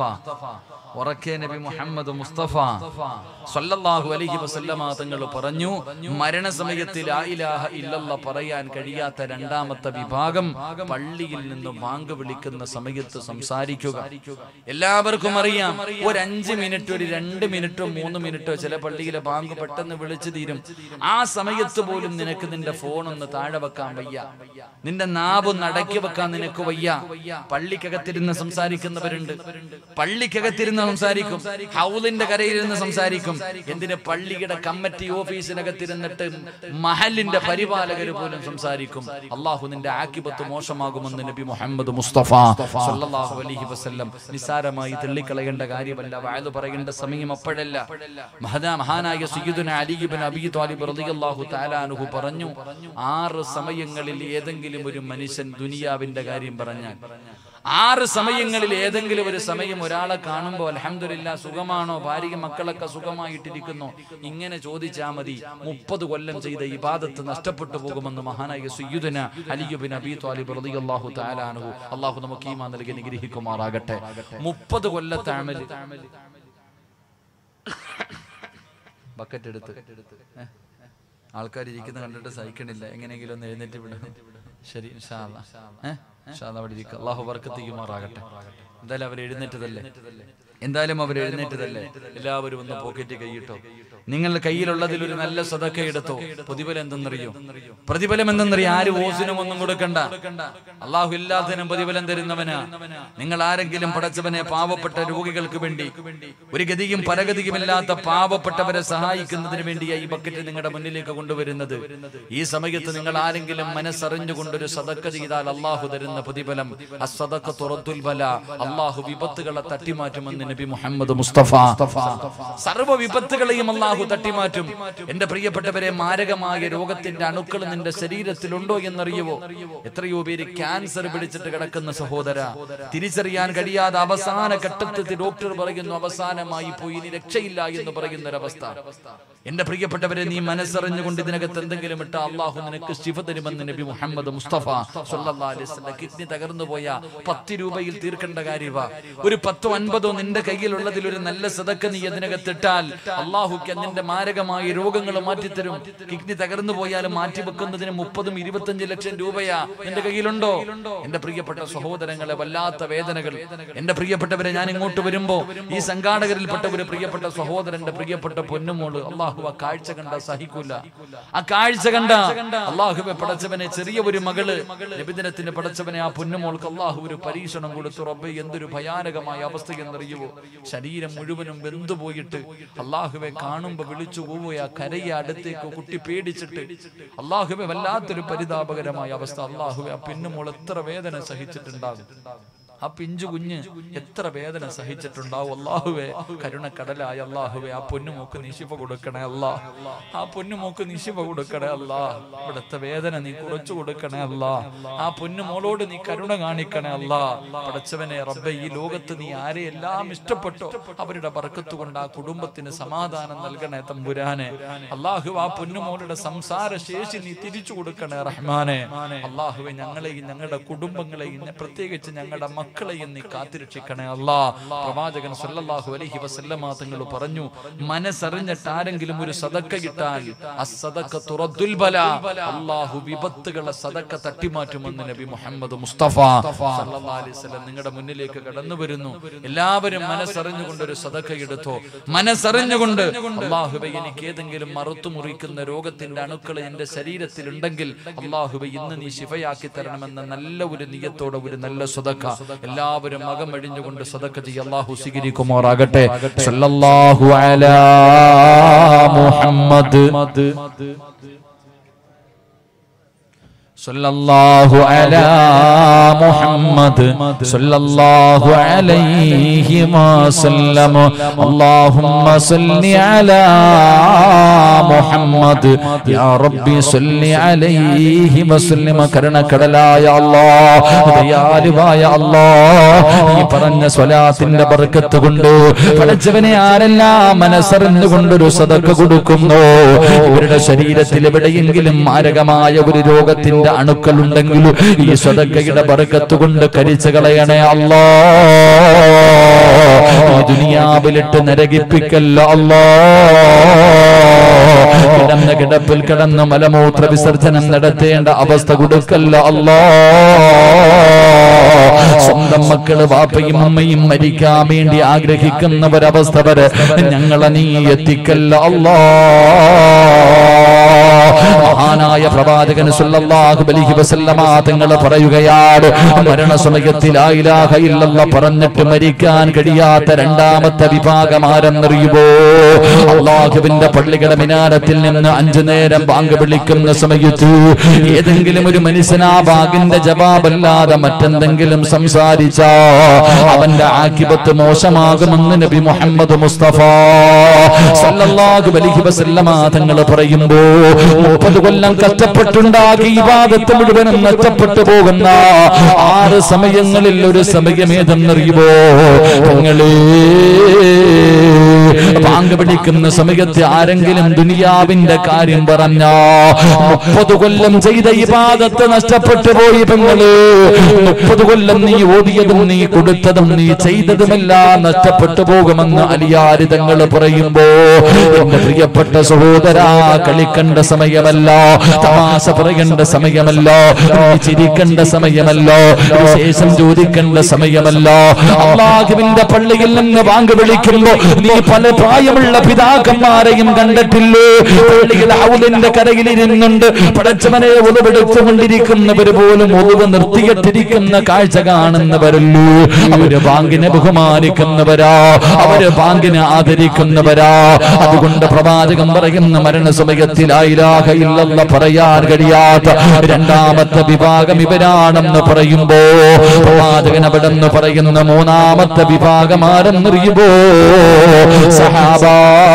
Speaker 1: ഉറക്കെ നബി മുഹമ്മദ് മുസ്തഫ സല്ലല്ലാഹു അലൈഹി വസല്ലമ തങ്ങൾ പറഞ്ഞു മരണസമയത്ത് ലാ ഇലാഹ ഇല്ലല്ല പറയാൻ കഴിയാത്ത രണ്ടാമത്തെ വിഭാഗം പള്ളിയിൽ നിന്ന് ബാങ്ക് വിളിക്കുന്ന സമയത്ത് സംസാരിക്കുക എല്ലാവർക്കും അറിയാം ഒരു അഞ്ച് മിനിറ്റ് ഒരു രണ്ട് മിനിറ്റോ മൂന്ന് മിനിറ്റോ ചില പള്ളിയിലെ ബാങ്ക് പെട്ടെന്ന് വിളിച്ചു തീരും ആ സമയത്ത് പോലും നിനക്ക് നിന്റെ ഫോൺ ഒന്ന് താഴെ വെക്കാൻ വയ്യ നിന്റെ നാവ് നടക്കി വെക്കാൻ നിനക്ക് വയ്യ പള്ളിക്കകത്തിരുന്ന് സംസാരിക്കുന്നവരുണ്ട് പള്ളിക്കകത്തിരുന്ന് സംസാരിക്കും ഹൗലിന്റെ കരയിലിരുന്ന് സംസാരിക്കും എന്തിന് പള്ളിയുടെ കമ്മിറ്റി ഓഫീസിനകത്തിരുന്നിട്ട് മഹലിന്റെ പരിപാലകർ പോലും സംസാരിക്കും അള്ളാഹു നിന്റെ ആക്കിബത്ത് മോശമാകുമെന്ന് നബി മുഹമ്മദ് മുസ്തഫ സല്ലല്ലാഹു അലൈഹി വസല്ലം നിസാരമായി തള്ളിക്കളയേണ്ട കാര്യമല്ല വായത് പറയേണ്ട സമയം അപ്പോഴല്ല മഹദാ മഹാനായ സയ്യിദുന അലി ഇബ്നു അബീ ത്വാലിബ് റളിയല്ലാഹു തആല അൻഹു പറഞ്ഞു ആറ് സമയങ്ങളിൽ ഏതെങ്കിലും ഒരു മനുഷ്യൻ ദുനിയാവിന്റെ കാര്യം പറഞ്ഞാൽ ആറ് സമയങ്ങളിൽ ഏതെങ്കിലും ഒരു സമയം ഒരാളെ കാണുമ്പോൾ അലഹമില്ല സുഖമാണോ ഭാര്യ മക്കളൊക്കെ സുഖമായിട്ടിരിക്കുന്നു ഇങ്ങനെ ചോദിച്ചാ മതി മുപ്പത് കൊല്ലം ചെയ്ത ഇബാദത്ത് നഷ്ടപ്പെട്ടു പോകുമെന്ന് മഹാനായ സുയ്യുദന അലിയുബിൻ അബി ത്വാലിബ് റളിയല്ലാഹു തആല അൻഹു അള്ളാഹു നമുക്ക് ഈമാ നൽകി അനുഗ്രഹിക്കുമാറാകട്ടെ മുപ്പത് കൊല്ലത്തെ അമല് ബക്കറ്റ് എടുത്ത് ആൾക്കാർ ഇരിക്കുന്ന കണ്ടിട്ട് സഹിക്കണില്ല എങ്ങനെയെങ്കിലും ഒന്ന് എഴുന്നേറ്റ് വിടണം ശരി ഇൻഷാ അല്ലാ. ഏ? ഇൻഷാ അല്ലാ അവിടെ ഇരിക്കുക. അള്ളാഹു വർക്കത്തിക്കുമാറാകട്ടെ എന്തായാലും അവർ എഴുന്നേറ്റതല്ലേ എന്തായാലും അവർ എഴുന്നേറ്റതല്ലേ എല്ലാവരും ഒന്ന് പോക്കറ്റ് കൈയിട്ടോ നിങ്ങളുടെ കയ്യിലുള്ളതിൽ ഒരു നല്ല സദക്ക എടുത്തോ പ്രതിഫലം എന്തെന്നറിയോ പ്രതിഫലം എന്തെന്നറിയോ ആര് ഓസിനും ഒന്നും കൊടുക്കണ്ട അള്ളാഹു എല്ലാത്തിനും പ്രതിഫലം തരുന്നവനാ നിങ്ങൾ ആരെങ്കിലും പടച്ചവനെ പാവപ്പെട്ട രോഗികൾക്ക് വേണ്ടി ഒരു ഗതിയും പരഗതിയുമില്ലാത്ത പാവപ്പെട്ടവരെ സഹായിക്കുന്നതിന് വേണ്ടിയായി ഈ ബക്കറ്റ് നിങ്ങളുടെ മുന്നിലേക്ക് കൊണ്ടുവരുന്നത് ഈ സമയത്ത് നിങ്ങൾ ആരെങ്കിലും മനസ്സറിഞ്ഞുകൊണ്ടൊരു സദക്ക ചെയ്താൽ അള്ളാഹു തരുന്ന പ്രതിഫലം അസദക്ക തുറത്തുൽ ബല അള്ളാഹു വിപത്തുകളെ തട്ടിമാറ്റുമെന്ന് നബി മുഹമ്മദ് മുസ്തഫ സർവ്വ വിപത്തുകളെയും അള്ളാഹു തട്ടിമാറ്റും എന്റെ പ്രിയപ്പെട്ടവരെ മാരകമായ രോഗത്തിന്റെ അണുക്കൾ നിന്റെ ശരീരത്തിലുണ്ടോ എന്നറിയുവോ എത്രയോ പേര് ക്യാൻസർ പിടിച്ചിട്ട് കിടക്കുന്ന സഹോദര തിരിച്ചറിയാൻ കഴിയാതെ അവസാന ഘട്ടത്തിൽ ഡോക്ടർ പറയുന്നു അവസാനമായി പോയി ഇനി രക്ഷയില്ല എന്ന് പറയുന്ന ഒരവസ്ഥ എന്റെ പ്രിയപ്പെട്ടവരെ നീ മനസ്സറിഞ്ഞുകൊണ്ട് ഇതിനകത്ത് എന്തെങ്കിലും ഇട്ട അള്ളാഹു നിനക്ക് ശിഫ തരുമെന്ന് നബി മുഹമ്മദ് മുസ്തഫ സല്ലല്ലാഹു അലൈഹി വസല്ലം കിഡ്നി തകർന്നു പോയ പത്ത് രൂപയിൽ തീർക്കേണ്ട കാര്യവ ഒരു പത്തോ അൻപതോ നിന്റെ കയ്യിലുള്ളതിൽ ഒരു നല്ല സദക്ക നീ അതിനകത്ത് ഇട്ടാൽ അള്ളാഹുക്ക് നിന്റെ മാരകമായ രോഗങ്ങൾ മാറ്റിത്തരും കിഡ്നി തകർന്നു പോയാലും മാറ്റി വെക്കുന്നതിന് മുപ്പതും ഇരുപത്തഞ്ച് ലക്ഷം രൂപയാ നിന്റെ കയ്യിലുണ്ടോ എന്റെ പ്രിയപ്പെട്ട സഹോദരങ്ങളെ വല്ലാത്ത വേദനകൾ എന്റെ പ്രിയപ്പെട്ടവരെ ഞാൻ ഇങ്ങോട്ട് വരുമ്പോ ഈ സംഘാടകരിൽപ്പെട്ട ഒരു പ്രിയപ്പെട്ട സഹോദരന്റെ പ്രിയപ്പെട്ട പൊന്നുമോള് അള്ളാഹു ആ കാഴ്ച കണ്ട സഹിക്കൂല ആ കാഴ്ച കണ്ട അള്ളാഹുവെ പടച്ചവനെ ചെറിയ ഒരു മകള് നബിദിനത്തിന് പടച്ചവനെ ആ പൊന്നുമോൾക്ക് അള്ളാഹു ഒരു പരീക്ഷണം കൊടുത്തു റബ്ബെ എന്തൊരു ഭയാനകമായ അവസ്ഥ എന്നറിയുവോ ശരീരം മുഴുവനും വെന്തുപോയിട്ട് അള്ളാഹുവെ കാണുമ്പോ വിളിച്ചു പോവുക കരയെ അടുത്തേക്ക് കുട്ടി പേടിച്ചിട്ട് അള്ളാഹുവെ വല്ലാത്തൊരു പരിതാപകരമായ അവസ്ഥ അള്ളാഹുവെ ആ പെണ്ണുമോൾ എത്ര വേദന സഹിച്ചിട്ടുണ്ടാകും ആ പിഞ്ചു കുഞ്ഞ് എത്ര വേദന സഹിച്ചിട്ടുണ്ടാവും അള്ളാഹുവെ കരുണക്കടലായ അള്ളാഹുവെ ആ പൊന്നുമോക്ക് നിശിഫ കൊടുക്കണേ അല്ലാ ആ പൊന്നുമോക്ക് നിശിഫ കൊടുക്കണേ അല്ലാ ഇവിടുത്തെ വേദന നീ കുറച്ചു കൊടുക്കണേ അല്ലാ ആ പൊന്നുമോളോട് നീ കരുണ കാണിക്കണേ അല്ലാ പടച്ചവനെ റബ്ബെ ഈ ലോകത്ത് നീ ആരെയെല്ലാം ഇഷ്ടപ്പെട്ടോ അവരുടെ ബർക്കത്ത് കൊണ്ട് ആ കുടുംബത്തിന് സമാധാനം നൽകണേ തമ്പുരാനെ അള്ളാഹു ആ പൊന്നുമോളുടെ സംസാര ശേഷി നീ തിരിച്ചു കൊടുക്കണേ റഹ്മാനെ അള്ളാഹുവെ ഞങ്ങളെയും ഞങ്ങളുടെ കുടുംബങ്ങളെയും പ്രത്യേകിച്ച് ഞങ്ങളുടെ മക്കളെയും നീ കാത്തിരക്ഷിക്കണേ അല്ലാ പ്രവാചകൻ സല്ലല്ലാഹു അലൈഹി വസല്ലമ തങ്ങൾ പറഞ്ഞു മനസ്സറിഞ്ഞിട്ട് ആരെങ്കിലും ഒരു സദക്ക ഇട്ടാൽ അസ്സദക്ക തുറദ്ദുൽ ബല അല്ലാഹു വിപത്തുകളെ സദക്ക തട്ടിമാറ്റുമെന്ന് നബി മുഹമ്മദ് മുസ്തഫ സല്ലല്ലാഹു അലൈഹി വസല്ലം നിങ്ങളുടെ മുന്നിലേക്ക് കടന്നു വരുന്നു എല്ലാവരും മനസ്സറിഞ്ഞുകൊണ്ട് ഒരു സദക്ക എടുത്തോ മനസ്സറിഞ്ഞുകൊണ്ട് അള്ളാഹുബെ എനിക്ക് ഏതെങ്കിലും മറുത്തു മുറിക്കുന്ന രോഗത്തിന്റെ അണുക്കൾ എന്റെ ശരീരത്തിൽ ഉണ്ടെങ്കിൽ അള്ളാഹുബെ ഇന്ന് നീ ശിഫയാക്കി തരണമെന്ന നല്ല ഒരു നിയത്തോടെ ഒരു നല്ല സദക്ക എല്ലാവരും മകമഴിഞ്ഞുകൊണ്ട് സദക്ക ചെയ്യ അള്ളാഹു സ്വീകരിക്കുമാറാകട്ടെ സല്ലല്ലാഹു അലാ മുഹമ്മദ് صلى الله على محمد صلى الله عليه وسلم اللهم صل على محمد يا ربي صل عليه وسلم കരുണക്കടലായ അല്ലാഹ് ദയാലുവായ അല്ലാഹ് ഈ പറഞ്ഞ സ്വലാത്തിന്റെ ബർക്കത്ത് കൊണ്ട് പഠിച്ചവനെ ആരെല്ലാം മനസ്സറിഞ്ഞുകൊണ്ടൊരു സദക്ക കൊടുക്കുന്നു ഇവരുടെ ശരീരത്തിൽ എവിടെയെങ്കിലും മാരകമായ ഒരു രോഗത്തിന്റെ അണുക്കൾ ഉണ്ടെങ്കിലും ഈ സ്വതക്കയുടെ ബർക്കത്ത് കൊണ്ട് കരിച്ചു കളയണേ അല്ലാ ഈ ദുനിയാവിലിട്ട് നരകിപ്പിക്കല്ല അല്ലാ കിടന്ന കിടപ്പിൽ കിടന്ന് മലമൂത്ര വിസർജനം നടത്തേണ്ട അവസ്ഥ കൊടുക്കല്ല അല്ലാ സ്വന്തം മക്കള് വാപ്പയും അമ്മയും മരിക്കാൻ വേണ്ടി ആഗ്രഹിക്കുന്നവരവസ്ഥ വരെ ഞങ്ങളെ നീ എത്തിക്കല്ല അല്ലാ മഹാനായ പ്രവാചകൻ സല്ലല്ലാഹു അലൈഹി വസല്ലമ തങ്ങൾ പറയുകയാണ് മരണസമയത്തിൽ ആ ഇലാഹ ഇല്ലല്ലാഹ് പറഞ്ഞിട്ട് മരിക്കാൻ കഴിയാത്ത രണ്ടാമത്തെ വിഭാഗം ആരെന്നറിയുമോ അള്ളാഹുവിന്റെ പള്ളികളുടെ മിനാരത്തിൽ നിന്ന് അഞ്ചു നേരം ബാങ്ക് വിളിക്കുന്ന സമയത്ത് ഏതെങ്കിലും ഒരു മനുഷ്യൻ ആ ബാങ്കിന്റെ ജവാബല്ലാതെ മറ്റെന്തെങ്കിലും സംസാരിച്ച അവന്റെ ആക്കിബത്ത് മോശമാകുമെന്ന് നബി മുഹമ്മദ് മുസ്തഫ സല്ലല്ലാഹു അലൈഹി വസല്ലമ തങ്ങൾ പറയുമ്പോ മുപ്പത് കൊല്ലം കഷ്ടപ്പെട്ടുണ്ടാക്കി ഈ ഭാഗത്ത് മുഴുവനും നഷ്ടപ്പെട്ടു പോകുന്ന ആറ് സമയങ്ങളിൽ ഒരു സമയം ഏതെന്നറിയുമോ നിങ്ങളേ ബാങ്ക് പിടിക്കുന്ന സമയത്ത് ആരെങ്കിലും ദുനിയാവിന്റെ കാര്യം പറഞ്ഞ മുപ്പത് കൊല്ലം ചെയ്ത ഇബാദത്ത് നഷ്ടപ്പെട്ടു പോയി പെങ്ങള് മുപ്പത് കൊല്ലം നീ ഓടിയതും നീ കൊടുത്തതും നീ ചെയ്തതുമെല്ലാം നഷ്ടപ്പെട്ടു പോകുമെന്ന് അലിയാരിതങ്ങൾ പറയുമ്പോ എന്റെ പ്രിയപ്പെട്ട സഹോദരാ കളിക്കണ്ട സമയമല്ല തമാശ പറയേണ്ട സമയമല്ല നീ ചിരിക്കേണ്ട സമയമല്ല വിശേഷം ചോദിക്കേണ്ട സമയമല്ല അള്ളാഹുവിന്റെ പള്ളിയിൽ നിന്ന് ബാങ്ക് വിളിക്കുമ്പോ നീ പല പ്രായമുള്ള പിതാക്കന്മാരെയും കണ്ടിട്ടില്ലേ പള്ളിയിൽ ഹൗലിന്റെ കരയിൽ ഇരുന്നുണ്ട് പടച്ചവനെ ഒളിവെടുത്തുകൊണ്ടിരിക്കുന്നവര് പോലും ഒളിവ് നിർത്തിയിട്ടിരിക്കുന്ന കാഴ്ച കാണുന്നവരല്ലോ അവര് ബാങ്കിനെ ബഹുമാനിക്കുന്നവരാ അവര് ബാങ്കിനെ ആദരിക്കുന്നവരാ അതുകൊണ്ട് പ്രവാചകം പറയുന്ന മരണസമയത്തിലായിരാഹ ഇല്ലെന്ന് പറയാൻ കഴിയാത്ത രണ്ടാമത്തെ വിഭാഗം ഇവരാണെന്ന് പറയുമ്പോ പ്രവാചകൻ അവിടെ നിന്ന് പറയുന്ന മൂന്നാമത്തെ വിഭാഗം ആരെന്നറിയുമ്പോ സഹാബാ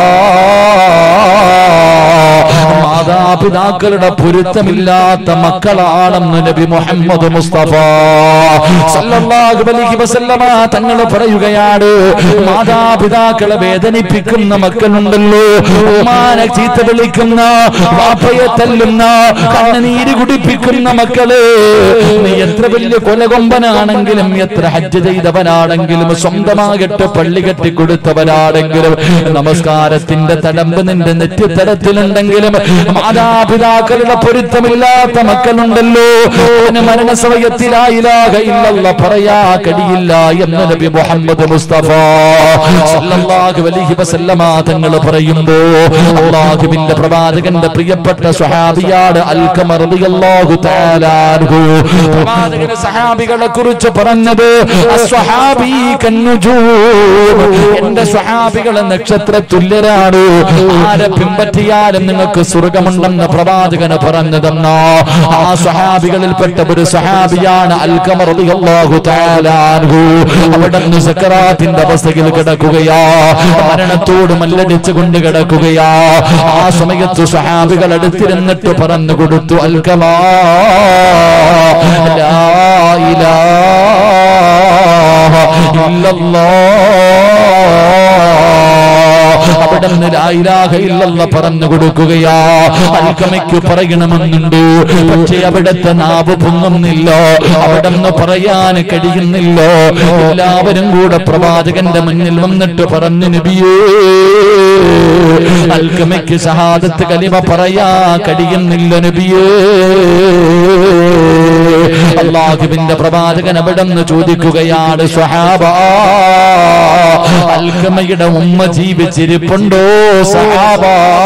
Speaker 1: മാതാപിതാക്കളുടെ പൊരുത്തമില്ലാത്ത മക്കളാണെന്ന് നബി മുഹമ്മദ് മുസ്തഫ സല്ലല്ലാഹു അലൈഹി വസല്ലമ തങ്ങൾ പറയുകയാണ് മാതാപിതാക്കളെ വേദനിപ്പിക്കുന്ന മക്കളുണ്ടല്ലോ ഉമ്മാനെ ചീത്ത വിളിക്കുന്ന വാപ്പയെ തല്ലുന്ന കണ്ണുനീര് കുടിപ്പിക്കുന്ന മക്കള് നീ എത്ര വലിയ കൊലകൊമ്പനാണെങ്കിലും എത്ര ഹജ്ജ് ചെയ്തവനാണെങ്കിലും സ്വന്തമാകട്ടെ പള്ളി കെട്ടി കൊടുത്തവനാണെങ്കിലും നമസ്കാരത്തിന്റെ തടമ്പ് നിന്റെ നെറ്റിത്തരത്തിലുണ്ടെങ്കിലും മാതാപിതാക്കളുടെ പൊരുത്തമില്ലാത്ത മക്കളുണ്ടല്ലോ അവന് മരണസമയത്തിലായില്ലാക ഇല്ലല്ല പറയാ കഴിയില്ല എന്ന് നബി മുഹമ്മദ് മുസ്തഫ സല്ലല്ലാഹു അലൈഹി വസല്ലമ തങ്ങൾ പറയുമ്പോ അല്ലാഹുവിന്റെ പ്രവാചകന്റെ പ്രിയപ്പെട്ട സ്വഹാബിയാണ് അൽഖമ റളിയല്ലാഹു തആല അൻഹു പ്രവാചകന്റെ സഹാബികളെ കുറിച്ച് പറഞ്ഞത് അസ്വഹാബി കന്നുജൂം എന്റെ സ്വഹാബികളെ നക്ഷത്ര തുല്യരാണ് ആരെ പിൻപറ്റിയാലും നിങ്ങൾക്ക് സ്വർഗമുണ്ടെന്ന് പ്രവാചകന് പറഞ്ഞതെന്നോ ആ സ്വഹാബികളിൽപ്പെട്ട ഒരു സ്വഹാബിയാണ് അൽഖമർ റളിയല്ലാഹു തആല അൻഹു അവിടുന്ന് സക്കറാത്തിന്റെ അവസ്ഥയിൽ കിടക്കുകയാ മരണത്തോട് മല്ലടിച്ചു കൊണ്ട് കിടക്കുകയാ ആ സമയത്ത് സ്വഹാബികൾ അടുത്തിരുന്നിട്ട് പറഞ്ഞു കൊടുത്തു അൽക്കമാ ലാ ഇലാഹ ഇല്ലല്ലാഹ് അവിടെ നിന്ന് ലായിലാഹ ഇല്ലല്ല പറഞ്ഞു കൊടുക്കുകയാ അൽക്കമയ്ക്ക് പറയണമെന്നുണ്ട് പക്ഷെ അവിടുത്തെ നാവ് പൊങ്ങുന്നില്ല അവിടെ നിന്ന് പറയാൻ കഴിയുന്നില്ല എല്ലാവരും കൂടെ പ്രവാചകന്റെ മുന്നിൽ വന്നിട്ട് പറഞ്ഞു നബിയേ അൽക്കമയ്ക്ക് ഷഹാദത്ത് കലിമ പറയാ കഴിയുന്നില്ല നബിയേ അള്ളാഹുവിന്റെ പ്രവാചകൻ അവിടെ നിന്ന് ചോദിക്കുകയാണ് സ്വഹാബ അൽക്കമയുടെ ഉമ്മ ജീവിച്ചിരിപ്പുണ്ടോ സഹാബ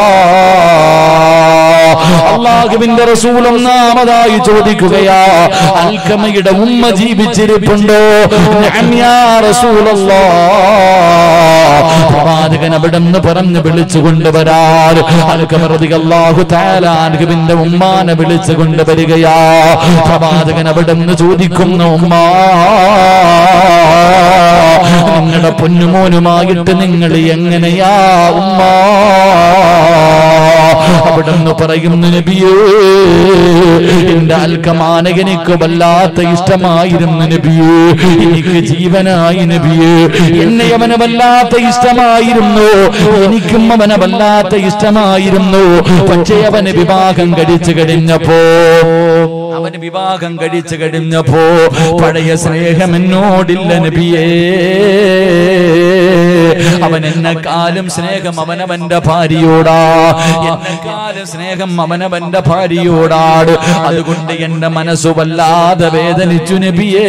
Speaker 1: അള്ളാഹുവിന്റെ റസൂൽ ഒന്നാമതായി ചോദിക്കുകയാ അൽക്കമയുടെ ഉമ്മ ജീവിച്ചിരിപ്പുണ്ടോ നഅം യാ റസൂലല്ലാ പ്രവാചകൻ അവിടെ നിന്ന് പറഞ്ഞു വിളിച്ചു കൊണ്ടുവരാൻ അൽക്കമറതികല്ലാഹു താലാൻഹുവിന്റെ ഉമ്മാനെ വിളിച്ചു കൊണ്ടുവരികയാ പ്രവാചകൻ അവിടെ നിന്ന് ചോദിക്കുന്നു ഉമ്മ നിങ്ങളുടെ പൊന്നുമോനുമായിട്ട് നിങ്ങൾ എങ്ങനെയാ ഉമ്മ അവിടെ നിന്ന് പറയുന്നു നബിയേ എന്റെ അൽക്കമാന എനിക്ക് വല്ലാത്ത ഇഷ്ടമായിരുന്നു നബിയേ എനിക്ക് ജീവനായി നബിയേ എന്നെ അവന് വല്ലാത്ത ഇഷ്ടമായിരുന്നു എനിക്കും അവനെ വല്ലാത്ത ഇഷ്ടമായിരുന്നു പക്ഷേ അവന് വിവാഹം കഴിച്ചു കഴിഞ്ഞപ്പോ അവന് വിവാഹം കഴിച്ചു കഴിഞ്ഞപ്പോ പഴയ സ്നേഹം എന്നോടില്ല നബിയേ അവൻ എന്നെക്കാലും സ്നേഹം അവനവന്റെ ഭാര്യയോടാ എന്നെക്കാലും സ്നേഹം അവനവന്റെ ഭാര്യയോടാട് അതുകൊണ്ട് എന്റെ മനസ്സു വല്ലാതെ വേദനിച്ചു നബിയേ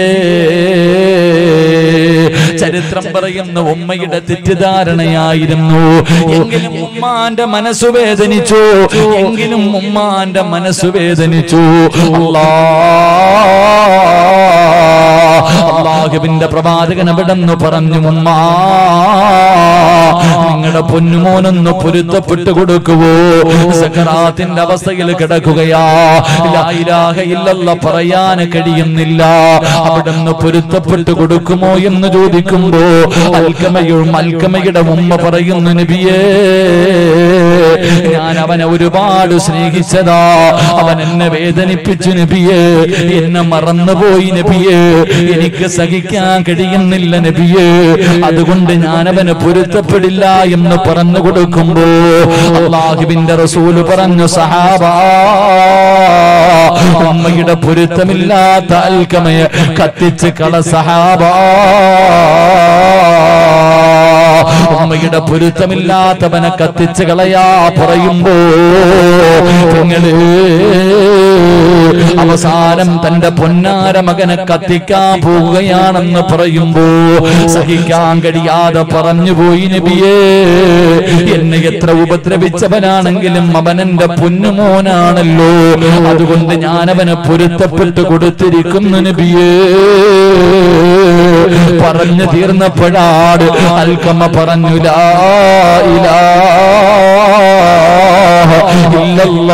Speaker 1: ചരിത്രം പറയുന്ന ഉമ്മയുടെ തെറ്റിദ്ധാരണയായിരുന്നു എങ്കിലും ഉമ്മാന്റെ മനസ്സു വേദനിച്ചു എങ്കിലും ഉമ്മാന്റെ മനസ്സു വേദനിച്ചു അല്ലാ അള്ളാഹുവിന്റെ പ്രവാചകൻ അവിടെ നിന്ന് പറഞ്ഞു ഉമ്മ നിങ്ങളുടെ പൊന്നുമോനൊന്ന് പൊരുത്തപ്പെട്ടു കൊടുക്കുവോ സക്കറാത്തിന്റെ അവസ്ഥയിൽ കിടക്കുകയാ ലാ ഇലാഹ ഇല്ലല്ല പറയാൻ കഴിയുന്നില്ല അവിടെ നിന്ന് പൊരുത്തപ്പെട്ടു കൊടുക്കുമോ എന്ന് ചോദിക്കുമ്പോ അൽക്കമയും അൽക്കമയുടെ ഉമ്മ പറയുന്നു നബിയേ ഞാൻ അവനെ ഒരുപാട് സ്നേഹിച്ചതാ അവൻ എന്നെ വേദനിപ്പിച്ചു നബിയെ എന്നെ മറന്നുപോയി നബിയെ എനിക്ക് സഹിക്കാൻ കഴിയുന്നില്ല നബിയെ അതുകൊണ്ട് ഞാൻ അവന് പൊരുത്തപ്പെടില്ല എന്ന് പറഞ്ഞു കൊടുക്കുമ്പോ അള്ളാഹുവിന്റെ റസൂല് പറഞ്ഞു സഹാബ ഉമ്മയുടെ പൊരുത്തമില്ലാത്ത അൽക്കമയെ കത്തിച്ച് കള സഹാബ ഉമ്മയുടെ പൊരുത്തമില്ലാത്തവനെ കത്തിച്ച് കളയാ പറയുമ്പോ നിങ്ങള് അവസാനം തന്റെ പൊന്നാര മകനെ കത്തിക്കാൻ പോവുകയാണെന്ന് പറയുമ്പോ സഹിക്കാൻ കഴിയാതെ പറഞ്ഞുപോയി നബിയേ എന്നെ എത്ര ഉപദ്രവിച്ചവനാണെങ്കിലും അവൻ എന്റെ പൊന്നുമോനാണല്ലോ അതുകൊണ്ട് ഞാൻ അവനെ പൊരുത്തപ്പെട്ട് കൊടുത്തിരിക്കുന്നു നബിയേ പറഞ്ഞു തീർന്നപ്പോഴാട് അൽക്കമ്മ പറഞ്ഞു ലാ ഇലാഹ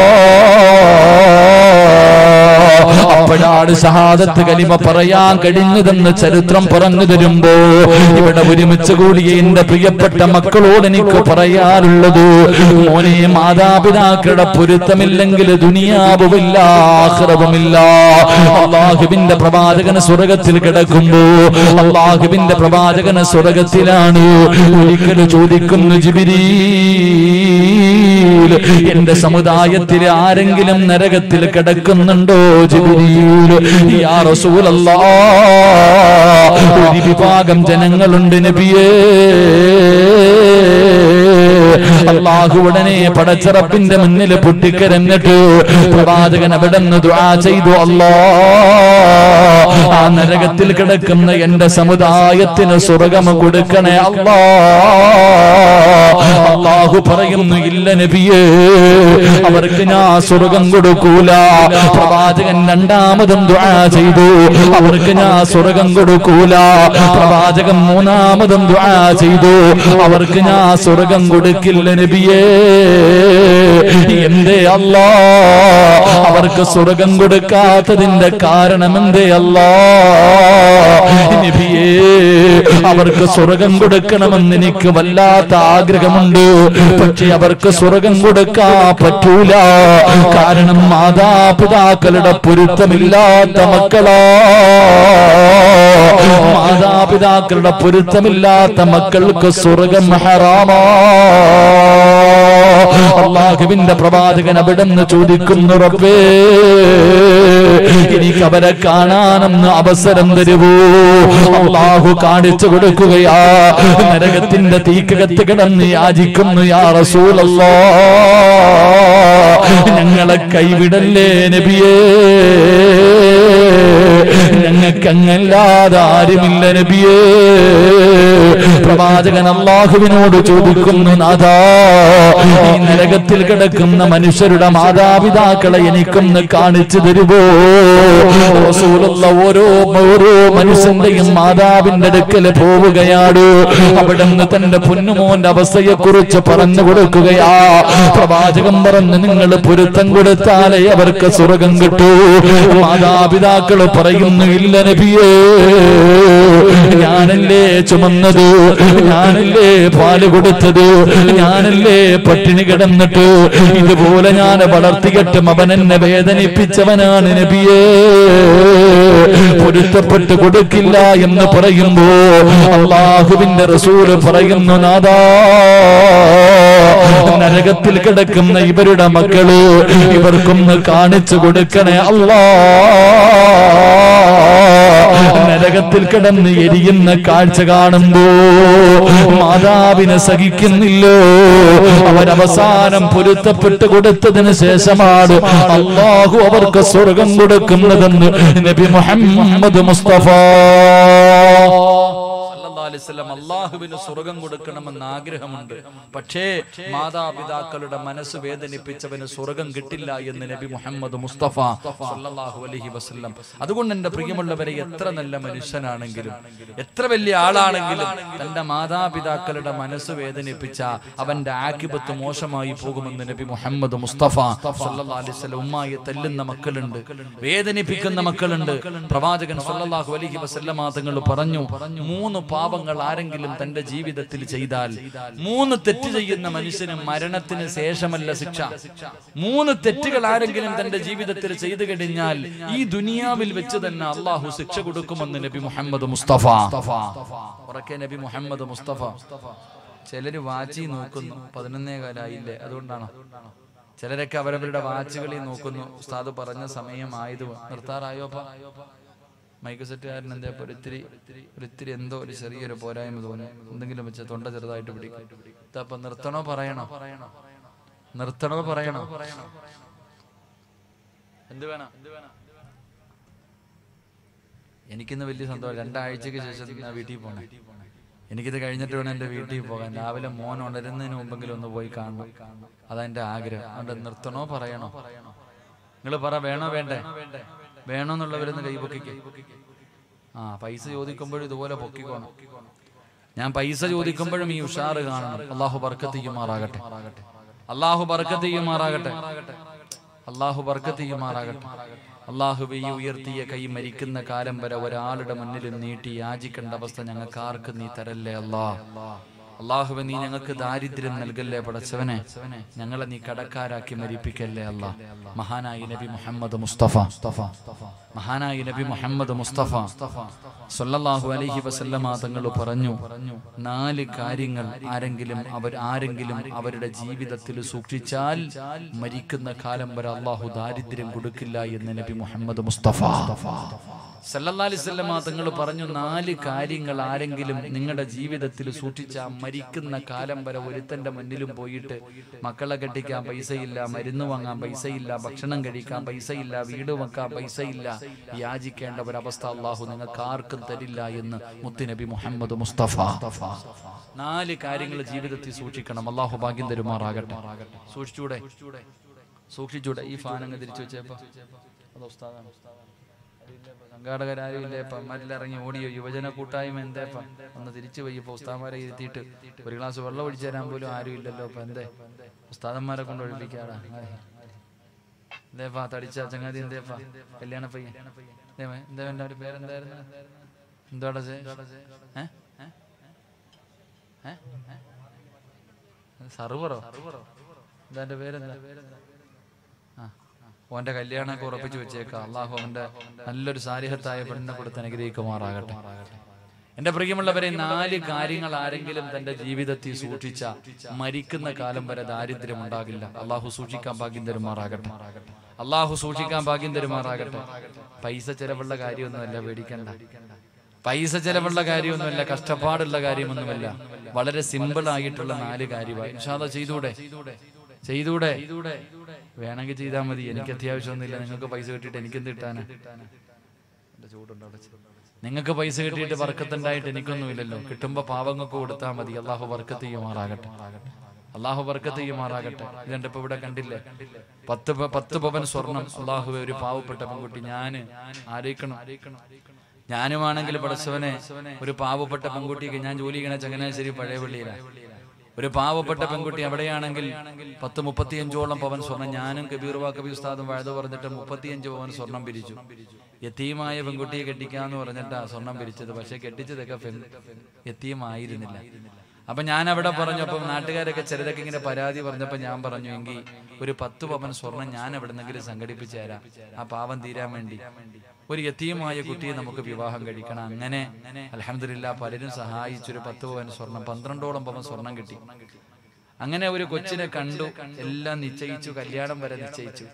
Speaker 1: ഇല്ലല്ലാഹ് അപ്പോഴാണ് ഷഹാദത്ത് കലിമ പറയാൻ കഴിഞ്ഞതെന്ന് ചരിത്രം പറഞ്ഞു തരുമ്പോ ഇവിടെ ഒരുമിച്ച് കൂടിയ എന്റെ പ്രിയപ്പെട്ട മക്കളോട് എനിക്ക് പറയാനുള്ളത് മോനെ മാതാപിതാക്കളുടെ പൊരുത്തമില്ലെങ്കിൽ ദുനിയാവുമില്ല ആഹ്റവുമില്ല അള്ളാഹുവിന്റെ പ്രവാചകന് സ്വർഗത്തിൽ കിടക്കുമ്പോ അള്ളാഹുവിന്റെ പ്രവാചകന് സ്വർഗത്തിലാണ് ഒരിക്കൽ ചോദിക്കുന്നു ജിബിരീ എന്റെ സമുദായത്തിലെ ആരെങ്കിലും നരകത്തിൽ കിടക്കുന്നുണ്ടോ ജിബ്രീൽ യാ റസൂലല്ലാ ഒരു വിഭാഗം ജനങ്ങളുണ്ട് നബിയേ അള്ളാഹു ഉടനെ പടച്ചറപ്പിന്റെ മുന്നിൽ പൊട്ടിക്കരഞ്ഞിട്ട് പ്രവാചകൻ അവിടെ നിന്ന് ദുആ ചെയ്തു അല്ലാ ആ നരകത്തിൽ കിടക്കുന്ന എന്റെ സമുദായത്തിന് സ്വർഗം കൊടുക്കണേ അല്ലാ അള്ളാഹു പറയുന്നു ഇല്ല നബിയേ അവർക്ക് ഞാൻ സ്വർഗം കൊടുക്കൂല പ്രവാചകൻ രണ്ടാമതും ദുആ ചെയ്തു അവർക്ക് ഞാൻ സ്വർഗം കൊടുക്കൂല പ്രവാചകൻ മൂന്നാമതും ദുആ ചെയ്തു അവർക്ക് ഞാൻ സ്വർഗം കൊടുക്കില്ല നബിയേ എന്തേ അല്ലാ അവർക്ക് സ്വർഗം കൊടുക്കാത്തതിന്റെ കാരണം എന്തേ അല്ലാ നബിയേ അവർക്ക് സ്വർഗം കൊടുക്കണമെന്ന് എനിക്ക് വല്ലാത്ത ആഗ്രഹമുണ്ട് പക്ഷെ അവർക്ക് സ്വർഗം കൊടുക്കാൻ പറ്റൂല കാരണം മാതാപിതാക്കളുടെ പൊരുത്തമില്ലാത്ത മക്കളാ മാതാപിതാക്കളുടെ പൊരുത്തമില്ലാത്ത മക്കൾക്ക് സ്വർഗം ഹറാമാ അള്ളാഹുവിന്റെ പ്രവാചകൻ അവിടെ നിന്ന് ചോദിക്കുന്നു റബ്ബേ എനിക്ക് അവരെ കാണാനെന്ന് അവസരം തരുവോ അള്ളാഹു കാണിച്ചു കൊടുക്കുകയാ നരകത്തിന്റെ തീക്കകത്ത് കിടന്ന് യാചിക്കുന്നു യാ റസൂലല്ലാ ഞങ്ങളെ കൈവിടല്ലേ നബിയേ ഞങ്ങൾക്കങ്ങല്ലാതെ ആരുമില്ല നബിയേ പ്രവാചകൻ അള്ളാഹുവിനോട് ചോദിക്കുന്നു നാഥാ ഈ നരകത്തിൽ കിടക്കുന്ന മനുഷ്യരുടെ മാതാപിതാക്കളെ എനിക്കൊന്ന് കാണിച്ചു തരുവോ റസൂലുള്ള ഓരോ ഓരോ മനുഷ്യന്റെയും മാതാവിന്റെ അടുക്കൽ പോവുകയാണ് അവിടെ നിന്ന് തന്റെ പൊന്നുമോന്റെ അവസ്ഥയെ കുറിച്ച് പറഞ്ഞു കൊടുക്കുകയാ പ്രവാചകൻ പറഞ്ഞു നിങ്ങൾ പൊരുത്തം കൊടുത്താലേ അവർക്ക് സ്വർഗം കിട്ടൂ മാതാപിതാക്കൾ പറയുന്നു ഇല്ല നബിയേ ഞാനല്ലേ ചുമന്നത് ഞാനല്ലേ പാല് കൊടുത്തത് ഞാനല്ലേ പട്ടിണി കിടന്നിട്ട് ഇതുപോലെ ഞാൻ വളർത്തിയിട്ടും അവൻ എന്നെ വേദനിപ്പിച്ചവനാണ് നബിയേ പൊരുത്തപ്പെട്ട് കൊടുക്കില്ല എന്ന് പറയുമ്പോ അള്ളാഹുവിന്റെ റസൂല് പറയുന്നു നാദാ നരകത്തിൽ കിടക്കുന്ന ഇവരുടെ മക്കള് ഇവർക്കൊന്ന് കാണിച്ചു കൊടുക്കണേ അല്ലാ നരകത്തിൽ കിടന്ന് എരിയുന്ന കാഴ്ച കാണുമ്പോ മാതാവിനെ സഹിക്കുന്നില്ലോ അവരവസാനം പൊരുത്തപ്പെട്ട് കൊടുത്തതിന് ശേഷമാണ് അള്ളാഹു അവർക്ക് സ്വർഗം കൊടുക്കുന്നതെന്ന് നബി മുഹമ്മദ് മുസ്തഫ സല്ലല്ലാഹു അലൈഹി വസല്ലം അള്ളാഹുവിന് സ്വർഗം കൊടുക്കണമെന്ന് ആഗ്രഹമുണ്ട് പക്ഷേ മാതാപിതാക്കളുടെ മനസ്സ് വേദനിപ്പിച്ചവന് സ്വർഗം കിട്ടില്ല എന്ന് നബി മുഹമ്മദ് മുസ്തഫ സല്ലല്ലാഹു അലൈഹി വസല്ലം അതുകൊണ്ട് എന്റെ പ്രിയമുള്ളവരെ എത്ര നല്ല മനുഷ്യനാണെങ്കിലും എത്ര വലിയ ആളാണെങ്കിലും തന്റെ മാതാപിതാക്കളുടെ മനസ്സ് വേദനിപ്പിച്ച അവന്റെ ആക്കിബത്ത് മോശമായി പോകുമെന്ന് നബി മുഹമ്മദ് മുസ്തഫ സല്ലല്ലാഹു അലൈഹി വസല്ലം ഉമ്മായെ തല്ലുന്ന മക്കളുണ്ട് വേദനിപ്പിക്കുന്ന മക്കളുണ്ട് പ്രവാചകൻ സല്ലല്ലാഹു അലൈഹി വസല്ലമ തങ്ങൾ പറഞ്ഞു മൂന്ന് പാപ പാപങ്ങൾ ആരെങ്കിലും തന്റെ ജീവിതത്തിൽ ചെയ്താൽ മൂന്ന് തെറ്റ് ചെയ്യുന്ന മനുഷ്യന് മരണത്തിന് ശേഷമല്ല ശിക്ഷ മൂന്ന് തെറ്റുകൾ ആരെങ്കിലും തന്റെ ജീവിതത്തിൽ ചെയ്തു കഴിഞ്ഞാൽ ഈ ദുനിയാവിൽ വെച്ച് തന്നെ അള്ളാഹു ശിക്ഷ കൊടുക്കുമെന്ന് നബി മുഹമ്മദ് മുസ്തഫ ഉറക്കെ നബി മുഹമ്മദ് മുസ്തഫ ചിലര് വാച്ചി നോക്കുന്നു പതിനൊന്നേ കാലായില്ലേ അതുകൊണ്ടാണോ ചിലരൊക്കെ അവരവരുടെ വാച്ചുകളിൽ നോക്കുന്നു ഉസ്താദ് പറഞ്ഞ സമയമായത് നിർത്താറായോപ്പ മൈക്ക് സെറ്റുകാരൻ എന്താ ഇപ്പൊ ഒരിത്തിരി ഒരിത്തിരി എന്തോ ഒരു ചെറിയൊരു പോരായ്മ തോന്നി എന്തെങ്കിലും വെച്ച് തൊണ്ട ചെറുതായിട്ട് പിടിക്കും ഇതപ്പൊ നിർത്തണോ പറയണോ നിർത്തണോ പറയണോ എന്ത് വേണം എനിക്കിന്ന് വലിയ സന്തോഷം രണ്ടാഴ്ചക്ക് ശേഷം ഞാൻ വീട്ടിൽ പോണേ എനിക്കിത് കഴിഞ്ഞിട്ട് വേണം എൻ്റെ വീട്ടിൽ പോകാൻ രാവിലെ മോൻ ഉണരുന്നതിന് മുമ്പെങ്കിലും ഒന്ന് പോയി കാണണം അതാ എൻ്റെ ആഗ്രഹം അതുകൊണ്ട് നിർത്തണോ പറയണോ നിങ്ങൾ പറ വേണോ വേണ്ടേ വേണോ എന്നുള്ളവരൊന്ന് കൈപൊക്കിക്ക് ആ പൈസ ചോദിക്കുമ്പോഴും ഇതുപോലെ പൊക്കിക്കോണം ഞാൻ പൈസ ചോദിക്കുമ്പോഴും ഈ ഉഷാറ് കാണണം അള്ളാഹു ബർക്കത്ത് ചെയ്യുമാറാകട്ടെ അള്ളാഹു ബർക്കത്ത് ചെയ്യുമാറാകട്ടെ അള്ളാഹു ബർക്കത്ത് ചെയ്യുമാറാകട്ടെ അള്ളാഹുബെ ഈ ഉയർത്തിയ കൈ മരിക്കുന്ന കാലം വരെ ഒരാളുടെ മുന്നിലും നീട്ടി യാചിക്കേണ്ട അവസ്ഥ ഞങ്ങൾക്ക് ആർക്ക് നീ തരല്ലേ അല്ലാ അള്ളാഹുവെ നീ ഞങ്ങൾക്ക് ദാരിദ്ര്യം നൽകല്ലേ പടച്ചവനെ ഞങ്ങളെ നീ കടക്കാരാക്കി മരിപ്പിക്കല്ലേ അല്ലാ മഹാനായി നബി മുഹമ്മദ് മുസ്തഫ മഹാനായി നബി മുഹമ്മദ് മുസ്തഫ സല്ലല്ലാഹു അലൈഹി വസല്ലമ തങ്ങൾ പറഞ്ഞു നാല് കാര്യങ്ങൾ ആരെങ്കിലും അവർ ആരെങ്കിലും അവരുടെ ജീവിതത്തിൽ സൂക്ഷിച്ചാൽ മരിക്കുന്ന കാലം വരെ അള്ളാഹു ദാരിദ്ര്യം കൊടുക്കില്ല എന്ന് നബി മുഹമ്മദ് മുസ്തഫ സല്ലല്ലാഹു അലൈഹി വസല്ലമ തങ്ങൾ പറഞ്ഞു നാല് കാര്യങ്ങൾ ആരെങ്കിലും നിങ്ങളുടെ ജീവിതത്തിൽ സൂക്ഷിച്ച മരിക്കുന്ന കാലം വരെ ഒരുത്തന്റെ മുന്നിലും പോയിട്ട് മക്കളെ കെട്ടിക്കാൻ പൈസയില്ല മരുന്ന് വാങ്ങാൻ പൈസയില്ല ഭക്ഷണം കഴിക്കാൻ പൈസയില്ല വീട് വെക്കാൻ പൈസയില്ല യാചിക്കേണ്ട ഒരവസ്ഥ അള്ളാഹു നിങ്ങൾക്ക് ആർക്കും തരില്ല എന്ന് മുത്തുനബി മുഹമ്മദ് മുസ്തഫ നാല് കാര്യങ്ങൾ ജീവിതത്തിൽ സൂക്ഷിക്കണം അള്ളാഹു ഭാഗ്യം തരുമാറാകട്ടെ സൂക്ഷിച്ചൂടെ സൂക്ഷിച്ചൂടെ ഈ ഫാൻ അങ്ങ് തിരിച്ചു വെച്ചേപ്പോ അത് ഉസ്താദാണ് സംഘാടകരാരും ഇല്ലേ ഇപ്പം മറ്റിലിറങ്ങി ഓടിയോ യുവജന കൂട്ടായ്മ എന്തേപ്പ ഒന്ന് തിരിച്ചു പോയി ഇപ്പൊ ഉസ്താദന്മാരെ ഇരുത്തിയിട്ട് ഒരു ഗ്ലാസ് വെള്ളം ഒഴിച്ചു തരാൻ പോലും ആരും ഇല്ലല്ലോ ഇപ്പൊ എന്തേ ഉസ്താദന്മാരെ കൊണ്ട് ഒഴിപ്പിക്കാടാ എന്തേപ്പാ തടിച്ച ചങ്ങാതി എന്തേപ്പാ കല്യാണ പയ്യൻ എന്തേ എന്താ എൻ്റെ ഒരു പേരെന്തായിരുന്നു എന്തോടാ ചേ ഏ ഏ? ഏ? സർവറോ എന്താ എൻ്റെ പേരെന്താ ആ ഓന്റെ കല്യാണമൊക്കെ ഉറപ്പിച്ചു വെച്ചേക്കാം അള്ളാഹു അവന്റെ നല്ലൊരു സാരിഹത്തായ പെണ്ണിനെ കൊടുത്ത് അനുഗ്രഹിക്കുമാറാകട്ടെ എന്റെ പ്രിയമുള്ളവരെ നാല് കാര്യങ്ങൾ ആരെങ്കിലും തന്റെ ജീവിതത്തിൽ സൂക്ഷിച്ച മരിക്കുന്ന കാലം വരെ ദാരിദ്ര്യം ഉണ്ടാകില്ല അള്ളാഹു സൂക്ഷിക്കാൻ ഭാഗ്യം തരുമാറാകട്ടെ അള്ളാഹു സൂക്ഷിക്കാൻ ഭാഗ്യം തരുമാറാകട്ടെ പൈസ ചെലവുള്ള കാര്യമൊന്നുമല്ല പേടിക്കണ്ട പൈസ ചെലവുള്ള കാര്യമൊന്നുമല്ല കഷ്ടപ്പാടുള്ള കാര്യമൊന്നുമല്ല വളരെ സിമ്പിൾ ആയിട്ടുള്ള നാല് കാര്യമായി ഇൻഷാല്ല ചെയ്തൂടെ ചെയ്തൂടെ വേണമെങ്കിൽ ചെയ്താൽ മതി എനിക്ക് അത്യാവശ്യമൊന്നുമില്ല നിങ്ങൾക്ക് പൈസ കിട്ടിയിട്ട് എനിക്കെന്ത് കിട്ടാനാ എന്റെ ചൂടുണ്ട് അവിടെ ചെ- നിങ്ങൾക്ക് പൈസ കിട്ടിയിട്ട് വർക്കത്തുണ്ടായിട്ട് എനിക്കൊന്നുമില്ലല്ലോ കിട്ടുമ്പോ പാവങ്ങൾക്ക് കൊടുത്താൽ മതി അള്ളാഹു വർക്കത്ത് ചെയ്യുമാറാകട്ടെ അള്ളാഹു വർക്കത്ത് ചെയ്യുമാറാകട്ടെ ഇതുണ്ട് ഇപ്പൊ ഇവിടെ കണ്ടില്ലേ പത്ത് പ- പത്ത് പവൻ സ്വർണം അള്ളാഹു ഒരു പാവപ്പെട്ട പെൺകുട്ടി ഞാന് ആലോചിക്കണം ഞാനുമാണെങ്കിൽ പടച്ചവനെ ഒരു പാവപ്പെട്ട പെൺകുട്ടിക്ക് ഞാൻ ജോലി ചെയ്യണ ചങ്ങനാശ്ശേരി പഴയ പള്ളിയിലാണ് ഒരു പാവപ്പെട്ട പെൺകുട്ടി അവിടെയാണെങ്കിൽ പത്ത് മുപ്പത്തിയഞ്ചോളം പവൻ സ്വർണം ഞാനും കബീർ വാ കബീർ ഉസ്താദും വഴുത പറഞ്ഞിട്ട് മുപ്പത്തിയഞ്ച് പവൻ സ്വർണം പിരിച്ചു യത്തീമായ പെൺകുട്ടിയെ കെട്ടിക്കാന്ന് പറഞ്ഞിട്ടാ സ്വർണം പിരിച്ചത് പക്ഷെ കെട്ടിച്ചതൊക്കെ പെൺ യത്തീമായിരുന്നില്ല അപ്പൊ ഞാൻ അവിടെ പറഞ്ഞു അപ്പൊ നാട്ടുകാരൊക്കെ ചിലരൊക്കെ ഇങ്ങനെ പരാതി പറഞ്ഞപ്പോ ഞാൻ പറഞ്ഞു എങ്കിൽ ഒരു പത്ത് പവൻ സ്വർണം ഞാൻ എവിടെന്നെങ്കിലും സംഘടിപ്പിച്ചു തരാം ആ പാവം തീരാൻ വേണ്ടി ഒരു യത്തീമായ കുട്ടിയെ നമുക്ക് വിവാഹം കഴിക്കണം അങ്ങനെ അലഹമില്ല പലരും സഹായിച്ചൊരു പത്ത് പവൻ സ്വർണം പന്ത്രണ്ടോളം പവൻ സ്വർണം കിട്ടി അങ്ങനെ ഒരു കൊച്ചിനെ കണ്ടു എല്ലാം നിശ്ചയിച്ചു കല്യാണം വരെ നിശ്ചയിച്ചു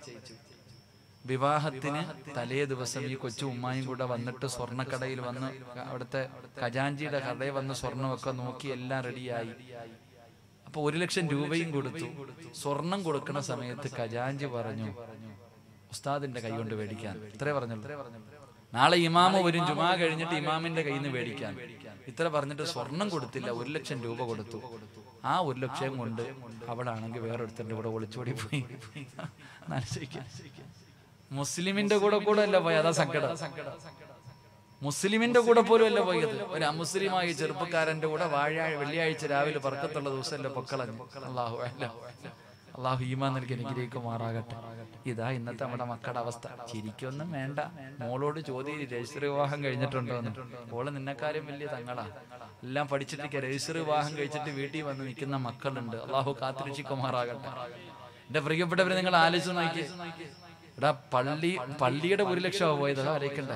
Speaker 1: വിവാഹത്തിന് തലേ ദിവസം ഈ കൊച്ചു ഉമ്മായും കൂടെ വന്നിട്ട് സ്വർണ്ണക്കടയിൽ വന്ന് അവിടുത്തെ ഖജാൻജിയുടെ കടയിൽ വന്ന് സ്വർണ്ണമൊക്കെ നോക്കി എല്ലാം റെഡിയായി അപ്പൊ ഒരു ലക്ഷം രൂപയും കൊടുത്തു സ്വർണം കൊടുക്കുന്ന സമയത്ത് ഖജാൻജി പറഞ്ഞു ഉസ്താദിന്റെ കൈ കൊണ്ട് മേടിക്കാൻ ഇത്രേ പറഞ്ഞുള്ളൂ നാളെ ഇമാമ വരും ജുമാ കഴിഞ്ഞിട്ട് ഇമാമിന്റെ കയ്യിൽ നിന്ന് മേടിക്കാൻ ഇത്ര പറഞ്ഞിട്ട് സ്വർണം കൊടുത്തില്ല ഒരു ലക്ഷം രൂപ കൊടുത്തു ആ ഒരു ലക്ഷം കൊണ്ട് അവളാണെങ്കിൽ വേറൊരുത്തന്റെ കൂടെ ഒളിച്ചോടി പോയി ആലോചിക്കാം. മുസ്ലിമിന്റെ കൂടെ കൂടെ അല്ല പോയി അതാ സങ്കടം മുസ്ലിമിന്റെ കൂടെ പോലും അല്ല പോയത് ഒരു അമുസ്ലിമായ ചെറുപ്പക്കാരന്റെ കൂടെ വാഴ വെള്ളിയാഴ്ച രാവിലെ പറക്കത്തുള്ള ദിവസമല്ല പൊക്കളഞ്ഞു അള്ളാഹു അല്ല അള്ളാഹു ഈമാൻ നൽകി അനുഗ്രഹിക്കുമാറാകട്ടെ ഇതാ ഇന്നത്തെ നമ്മുടെ മക്കളുടെ അവസ്ഥ ചിരിക്കൊന്നും വേണ്ട മോളോട് ചോദ്യം രജിസ്റ്റർ വിവാഹം കഴിഞ്ഞിട്ടുണ്ടോ എന്ന് ഓള് നിന്നെക്കാരും വലിയ തങ്ങളാ എല്ലാം പഠിച്ചിട്ട് രജിസ്റ്റർ വിവാഹം കഴിച്ചിട്ട് വീട്ടിൽ വന്ന് നിൽക്കുന്ന മക്കളുണ്ട് അള്ളാഹു കാത്തിരക്ഷിക്കുമാറാകട്ടെ എന്റെ പ്രിയപ്പെട്ടവരെ നിങ്ങൾ ആലോചിച്ച് നോക്കി എടാ പള്ളി പള്ളിയുടെ ഒരു ലക്ഷമാ പോയത് ആലോചിക്കണ്ടേ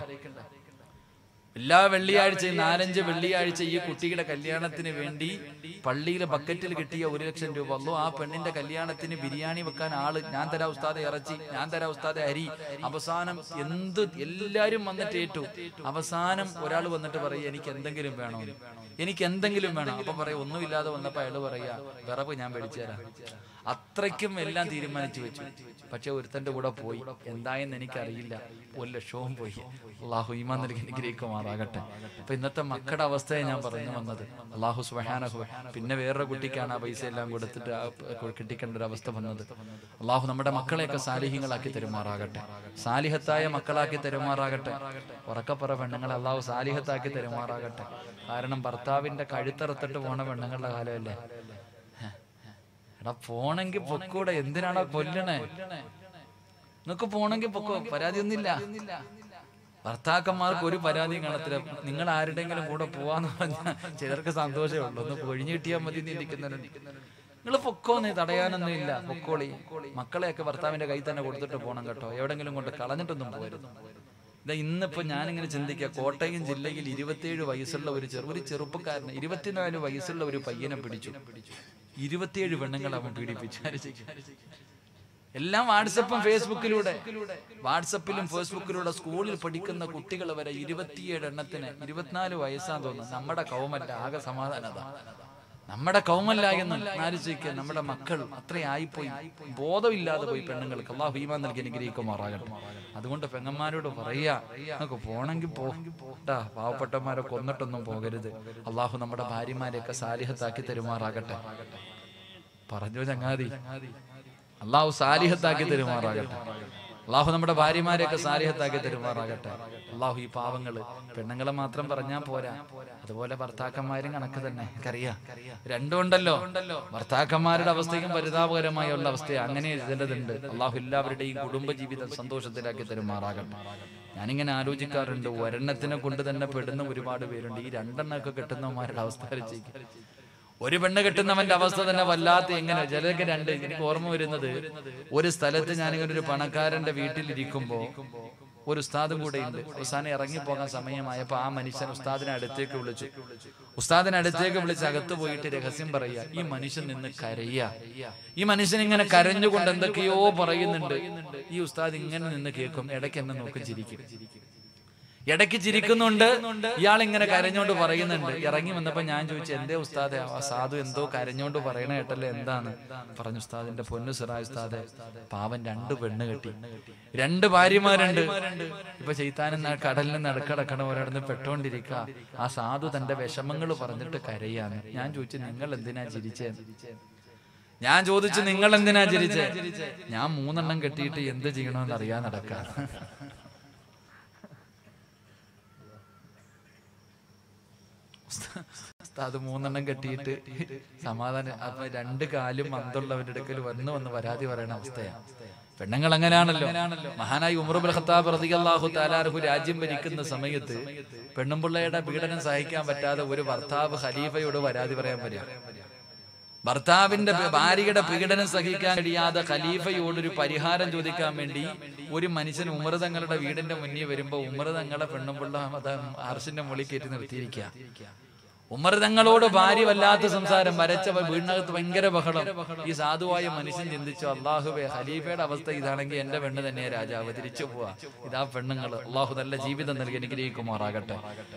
Speaker 1: എല്ലാ വെള്ളിയാഴ്ചയും നാലഞ്ച് വെള്ളിയാഴ്ച ഈ കുട്ടിയുടെ കല്യാണത്തിന് വേണ്ടി പള്ളിയിലെ ബക്കറ്റിൽ കിട്ടിയ ഒരു ലക്ഷം രൂപ അല്ലോ ആ പെണ്ണിന്റെ കല്യാണത്തിന് ബിരിയാണി വെക്കാൻ ആള് ഞാൻ തരാ ഉസ്താദെ ഇറച്ചി ഞാൻ തരാ ഉസ്താദെ അരി അവസാനം എന്ത് എല്ലാരും വന്നിട്ട് ഏറ്റു അവസാനം ഒരാൾ വന്നിട്ട് പറയും എനിക്ക് എന്തെങ്കിലും വേണോ എനിക്ക് എന്തെങ്കിലും വേണം അപ്പൊ പറയും ഒന്നുമില്ലാതെ വന്നപ്പോ അയാള് പറയാ വിറവ് ഞാൻ മേടിച്ചു തരാം അത്രയ്ക്കും എല്ലാം തീരുമാനിച്ചു വെച്ചു പക്ഷെ ഒരുത്തന്റെ കൂടെ പോയി എന്തായെന്ന് എനിക്കറിയില്ല ഒരു ലക്ഷവും പോയി അള്ളാഹു ഈമാൻ നൽകി അനുഗ്രഹിക്കുമാറാകട്ടെ അപ്പൊ ഇന്നത്തെ മക്കളുടെ അവസ്ഥയെ ഞാൻ പറഞ്ഞു വന്നത് അള്ളാഹു സുബഹാനഹു പിന്നെ വേറൊരു കുട്ടിക്കാണ് ആ പൈസ എല്ലാം കൊടുത്തിട്ട് ആ പ- കിട്ടിക്കേണ്ട ഒരു അവസ്ഥ വന്നത് അള്ളാഹു നമ്മുടെ മക്കളെയൊക്കെ സാലിഹ്യങ്ങളാക്കി തരുമാറാകട്ടെ സാലിഹത്തായ മക്കളാക്കി തരുമാറാകട്ടെ ഉറക്കപ്പുറ പെണ്ണുങ്ങളെ അള്ളാഹു സാലിഹത്താക്കി തരുമാറാകട്ടെ കാരണം ഭർത്താവിന്റെ കഴുത്തറുത്തിട്ട് പോണ പെണ്ണുങ്ങളുടെ കാലമല്ലേ എടാ പോണെങ്കി പൊക്കൂടെ എന്തിനാടാ കൊല്ലണേ നിങ്ങക്ക് പോണെങ്കി പൊക്കോ പരാതിയൊന്നുമില്ല ഭർത്താക്കന്മാർക്ക് ഒരു പരാതിയും കാണത്തില്ല നിങ്ങൾ ആരുടെങ്കിലും കൂടെ പോവാന്ന് പറഞ്ഞാൽ ചിലർക്ക് സന്തോഷമേ ഉള്ളൂ ഒന്ന് പൊഴിഞ്ഞു കിട്ടിയാൽ മതി നിൽക്കുന്നവരുണ്ട് നിങ്ങൾ പൊക്കോന്ന് തടയാനൊന്നും ഇല്ല പൊക്കോളി മക്കളെയൊക്കെ ഭർത്താവിന്റെ കൈ തന്നെ കൊടുത്തിട്ട് പോകണം കേട്ടോ എവിടെങ്കിലും കൊണ്ട് കളഞ്ഞിട്ടൊന്നും പോകരുത് ഇതാ ഇന്നിപ്പോ ഞാനിങ്ങനെ ചിന്തിക്കുക കോട്ടയം ജില്ലയിൽ ഇരുപത്തിയേഴ് വയസ്സുള്ള ഒരു ചെറു ഒരു ചെറുപ്പക്കാരന് ഇരുപത്തിനാല് വയസ്സുള്ള ഒരു പയ്യനെ പിടിച്ചു ഇരുപത്തിയേഴ് പെണ്ണുങ്ങൾ അവൻ പീഡിപ്പിച്ചു എല്ലാം വാട്സപ്പും ഫേസ്ബുക്കിലൂടെ വാട്സപ്പിലും ഫേസ്ബുക്കിലൂടെ സ്കൂളിൽ പഠിക്കുന്ന കുട്ടികൾ വരെ ഇരുപത്തിയേഴ് എണ്ണത്തിന് ഇരുപത്തിനാല് വയസ്സാന്ന് തോന്നുന്നു നമ്മുടെ കൗമല്ല ആകെ സമാധാനത നമ്മുടെ കൗമല്ല എന്ന് ആലോചിക്കുക നമ്മുടെ മക്കൾ അത്രയായിപ്പോയി ബോധമില്ലാതെ പോയി പെണ്ണുങ്ങൾക്ക് അള്ളാഹു ഈമാൻ നൽകി അനുഗ്രഹിക്കുമാറാകട്ടെ അതുകൊണ്ട് പെങ്ങന്മാരോട് പറയാ നമുക്ക് പോണെങ്കിൽ പോട്ടാ പാവപ്പെട്ടന്മാരെ കൊന്നിട്ടൊന്നും പോകരുത് അള്ളാഹു നമ്മുടെ ഭാര്യമാരെയൊക്കെ സാലിഹത്താക്കി തരുമാറാകട്ടെ പറഞ്ഞു ചങ്ങാതി അള്ളാഹു സാലിഹത്താക്കി തരുമാറാകട്ടെ അള്ളാഹു നമ്മുടെ ഭാര്യമാരെയൊക്കെ സാലിഹത്താക്കി തരുമാറാകട്ടെ അള്ളാഹു ഈ പാവങ്ങള് പെണ്ണുങ്ങളെ മാത്രം പറഞ്ഞാൽ പോരാ അതുപോലെ ഭർത്താക്കന്മാരും കണക്ക് തന്നെ അറിയാം രണ്ടുണ്ടല്ലോ ഭർത്താക്കന്മാരുടെ അവസ്ഥയും പരിതാപകരമായ ഉള്ള അവസ്ഥ അങ്ങനെ ചിലതുണ്ട് അള്ളാഹു എല്ലാവരുടെയും കുടുംബജീവിതം സന്തോഷത്തിലാക്കി തരുമാറാകട്ടെ ഞാനിങ്ങനെ ആലോചിക്കാറുണ്ട് ഒരെണ്ണത്തിനെ കൊണ്ട് തന്നെ പെടുന്ന ഒരുപാട് പേരുണ്ട് ഈ രണ്ടെണ്ണമൊക്കെ കിട്ടുന്നവന്മാരുടെ അവസ്ഥ ആലോചിക്കുക ഒരു പെണ്ണ് കെട്ടുന്നവന്റെ അവസ്ഥ തന്നെ വല്ലാത്ത എങ്ങനെ ചിലർക്ക് രണ്ട് എനിക്ക് ഓർമ്മ വരുന്നത് ഒരു സ്ഥലത്ത് ഞാനിങ്ങനെ ഒരു പണക്കാരന്റെ വീട്ടിലിരിക്കുമ്പോ ഒരു ഉസ്താദും കൂടെ ഉണ്ട് അവസാനം ഇറങ്ങിപ്പോകാൻ സമയമായപ്പോ ആ മനുഷ്യൻ ഉസ്താദിനെ അടുത്തേക്ക് വിളിച്ചു ഉസ്താദിനെ അടുത്തേക്ക് വിളിച്ച് അകത്ത് പോയിട്ട് രഹസ്യം പറയുക ഈ മനുഷ്യൻ നിന്ന് കരയ്യ ഈ മനുഷ്യൻ ഇങ്ങനെ കരഞ്ഞുകൊണ്ട് എന്തൊക്കെയോ പറയുന്നുണ്ട് ഈ ഉസ്താദ് ഇങ്ങനെ നിന്ന് കേൾക്കും ഇടയ്ക്ക് എന്നെ നോക്കി ചിരിക്കും ഇടയ്ക്ക് ചിരിക്കുന്നുണ്ട് ഇയാൾ ഇങ്ങനെ കരഞ്ഞോണ്ട് പറയുന്നുണ്ട് ഇറങ്ങി വന്നപ്പോ ഞാൻ ചോദിച്ചു എന്തേ ഉസ്താദെ ആ സാധു എന്തോ കരഞ്ഞോണ്ട് പറയണ കേട്ടല്ലേ എന്താണ് പറഞ്ഞു ഉസ്താദിന്റെ പൊന്നു സിറാജ് ഉസ്താദെ പാവൻ രണ്ട് പെണ്ണ് കെട്ടി രണ്ട് ഭാര്യമാരുണ്ട് ഇപ്പൊ ചെയ്താനും കടലിന് നടുക്കടക്കണ ഒരാടുന്ന് പെട്ടോണ്ടിരിക്ക ആ സാധു തന്റെ വിഷമങ്ങൾ പറഞ്ഞിട്ട് കരയാണ് ഞാൻ ചോദിച്ചു നിങ്ങൾ എന്തിനാ ചിരിച്ചേ ഞാൻ ചോദിച്ചു നിങ്ങൾ എന്തിനാ ചിരിച്ചേ ഞാൻ മൂന്നെണ്ണം കെട്ടിയിട്ട് എന്ത് ചെയ്യണമെന്ന് അറിയാൻ നടക്കാം അത് മൂന്നെണ്ണം കെട്ടിയിട്ട് സമാധാനം അപ്പൊ രണ്ട് കാലും മന്തുള്ളവന്റെ അടുക്കൽ വന്ന് വന്ന് പരാതി പറയണ അവസ്ഥയാണ് പെണ്ണുങ്ങൾ അങ്ങനെയാണല്ലോ മഹാനായി ഉമറുബുൽ ഖത്താബ് റളിയല്ലാഹു താലാർഹു രാജ്യം ഭരിക്കുന്ന സമയത്ത് പെണ്ണുമ്പിള്ളയുടെ പീഡനം സഹിക്കാൻ പറ്റാതെ ഒരു ഭർത്താവ് ഖലീഫയോട് പരാതി പറയാൻ വരിക ഭർത്താവിന്റെ പി- ഭാര്യയുടെ പീഡനം സഹിക്കാൻ കഴിയാതെ ഖലീഫയോട് ഒരു പരിഹാരം ചോദിക്കാൻ വേണ്ടി ഒരു മനുഷ്യൻ ഉമർ തങ്ങളുടെ വീടിന്റെ മുന്നിൽ വരുമ്പോ ഉമർ തങ്ങളെ പെണ്ണുമ്പിള്ള അർഷിന്റെ മുകളിൽ കയറ്റി നിർത്തിയിരിക്കുക ഉമർ തങ്ങളോട് ഭാര്യ വല്ലാത്ത സംസാരം വരച്ച വീടിനകത്ത് ഭയങ്കര ബഹളം ഈ സാധുവായ മനുഷ്യൻ ചിന്തിച്ചു അള്ളാഹുബെ ഖലീഫയുടെ അവസ്ഥ ഇതാണെങ്കിൽ എന്റെ പെണ്ണ് തന്നെ രാജാവ് തിരിച്ചു പോവാ ഇതാ പെണ്ണുങ്ങൾ അള്ളാഹു നല്ല ജീവിതം നൽകി അനുഗ്രഹിക്കുമാറാകട്ടെ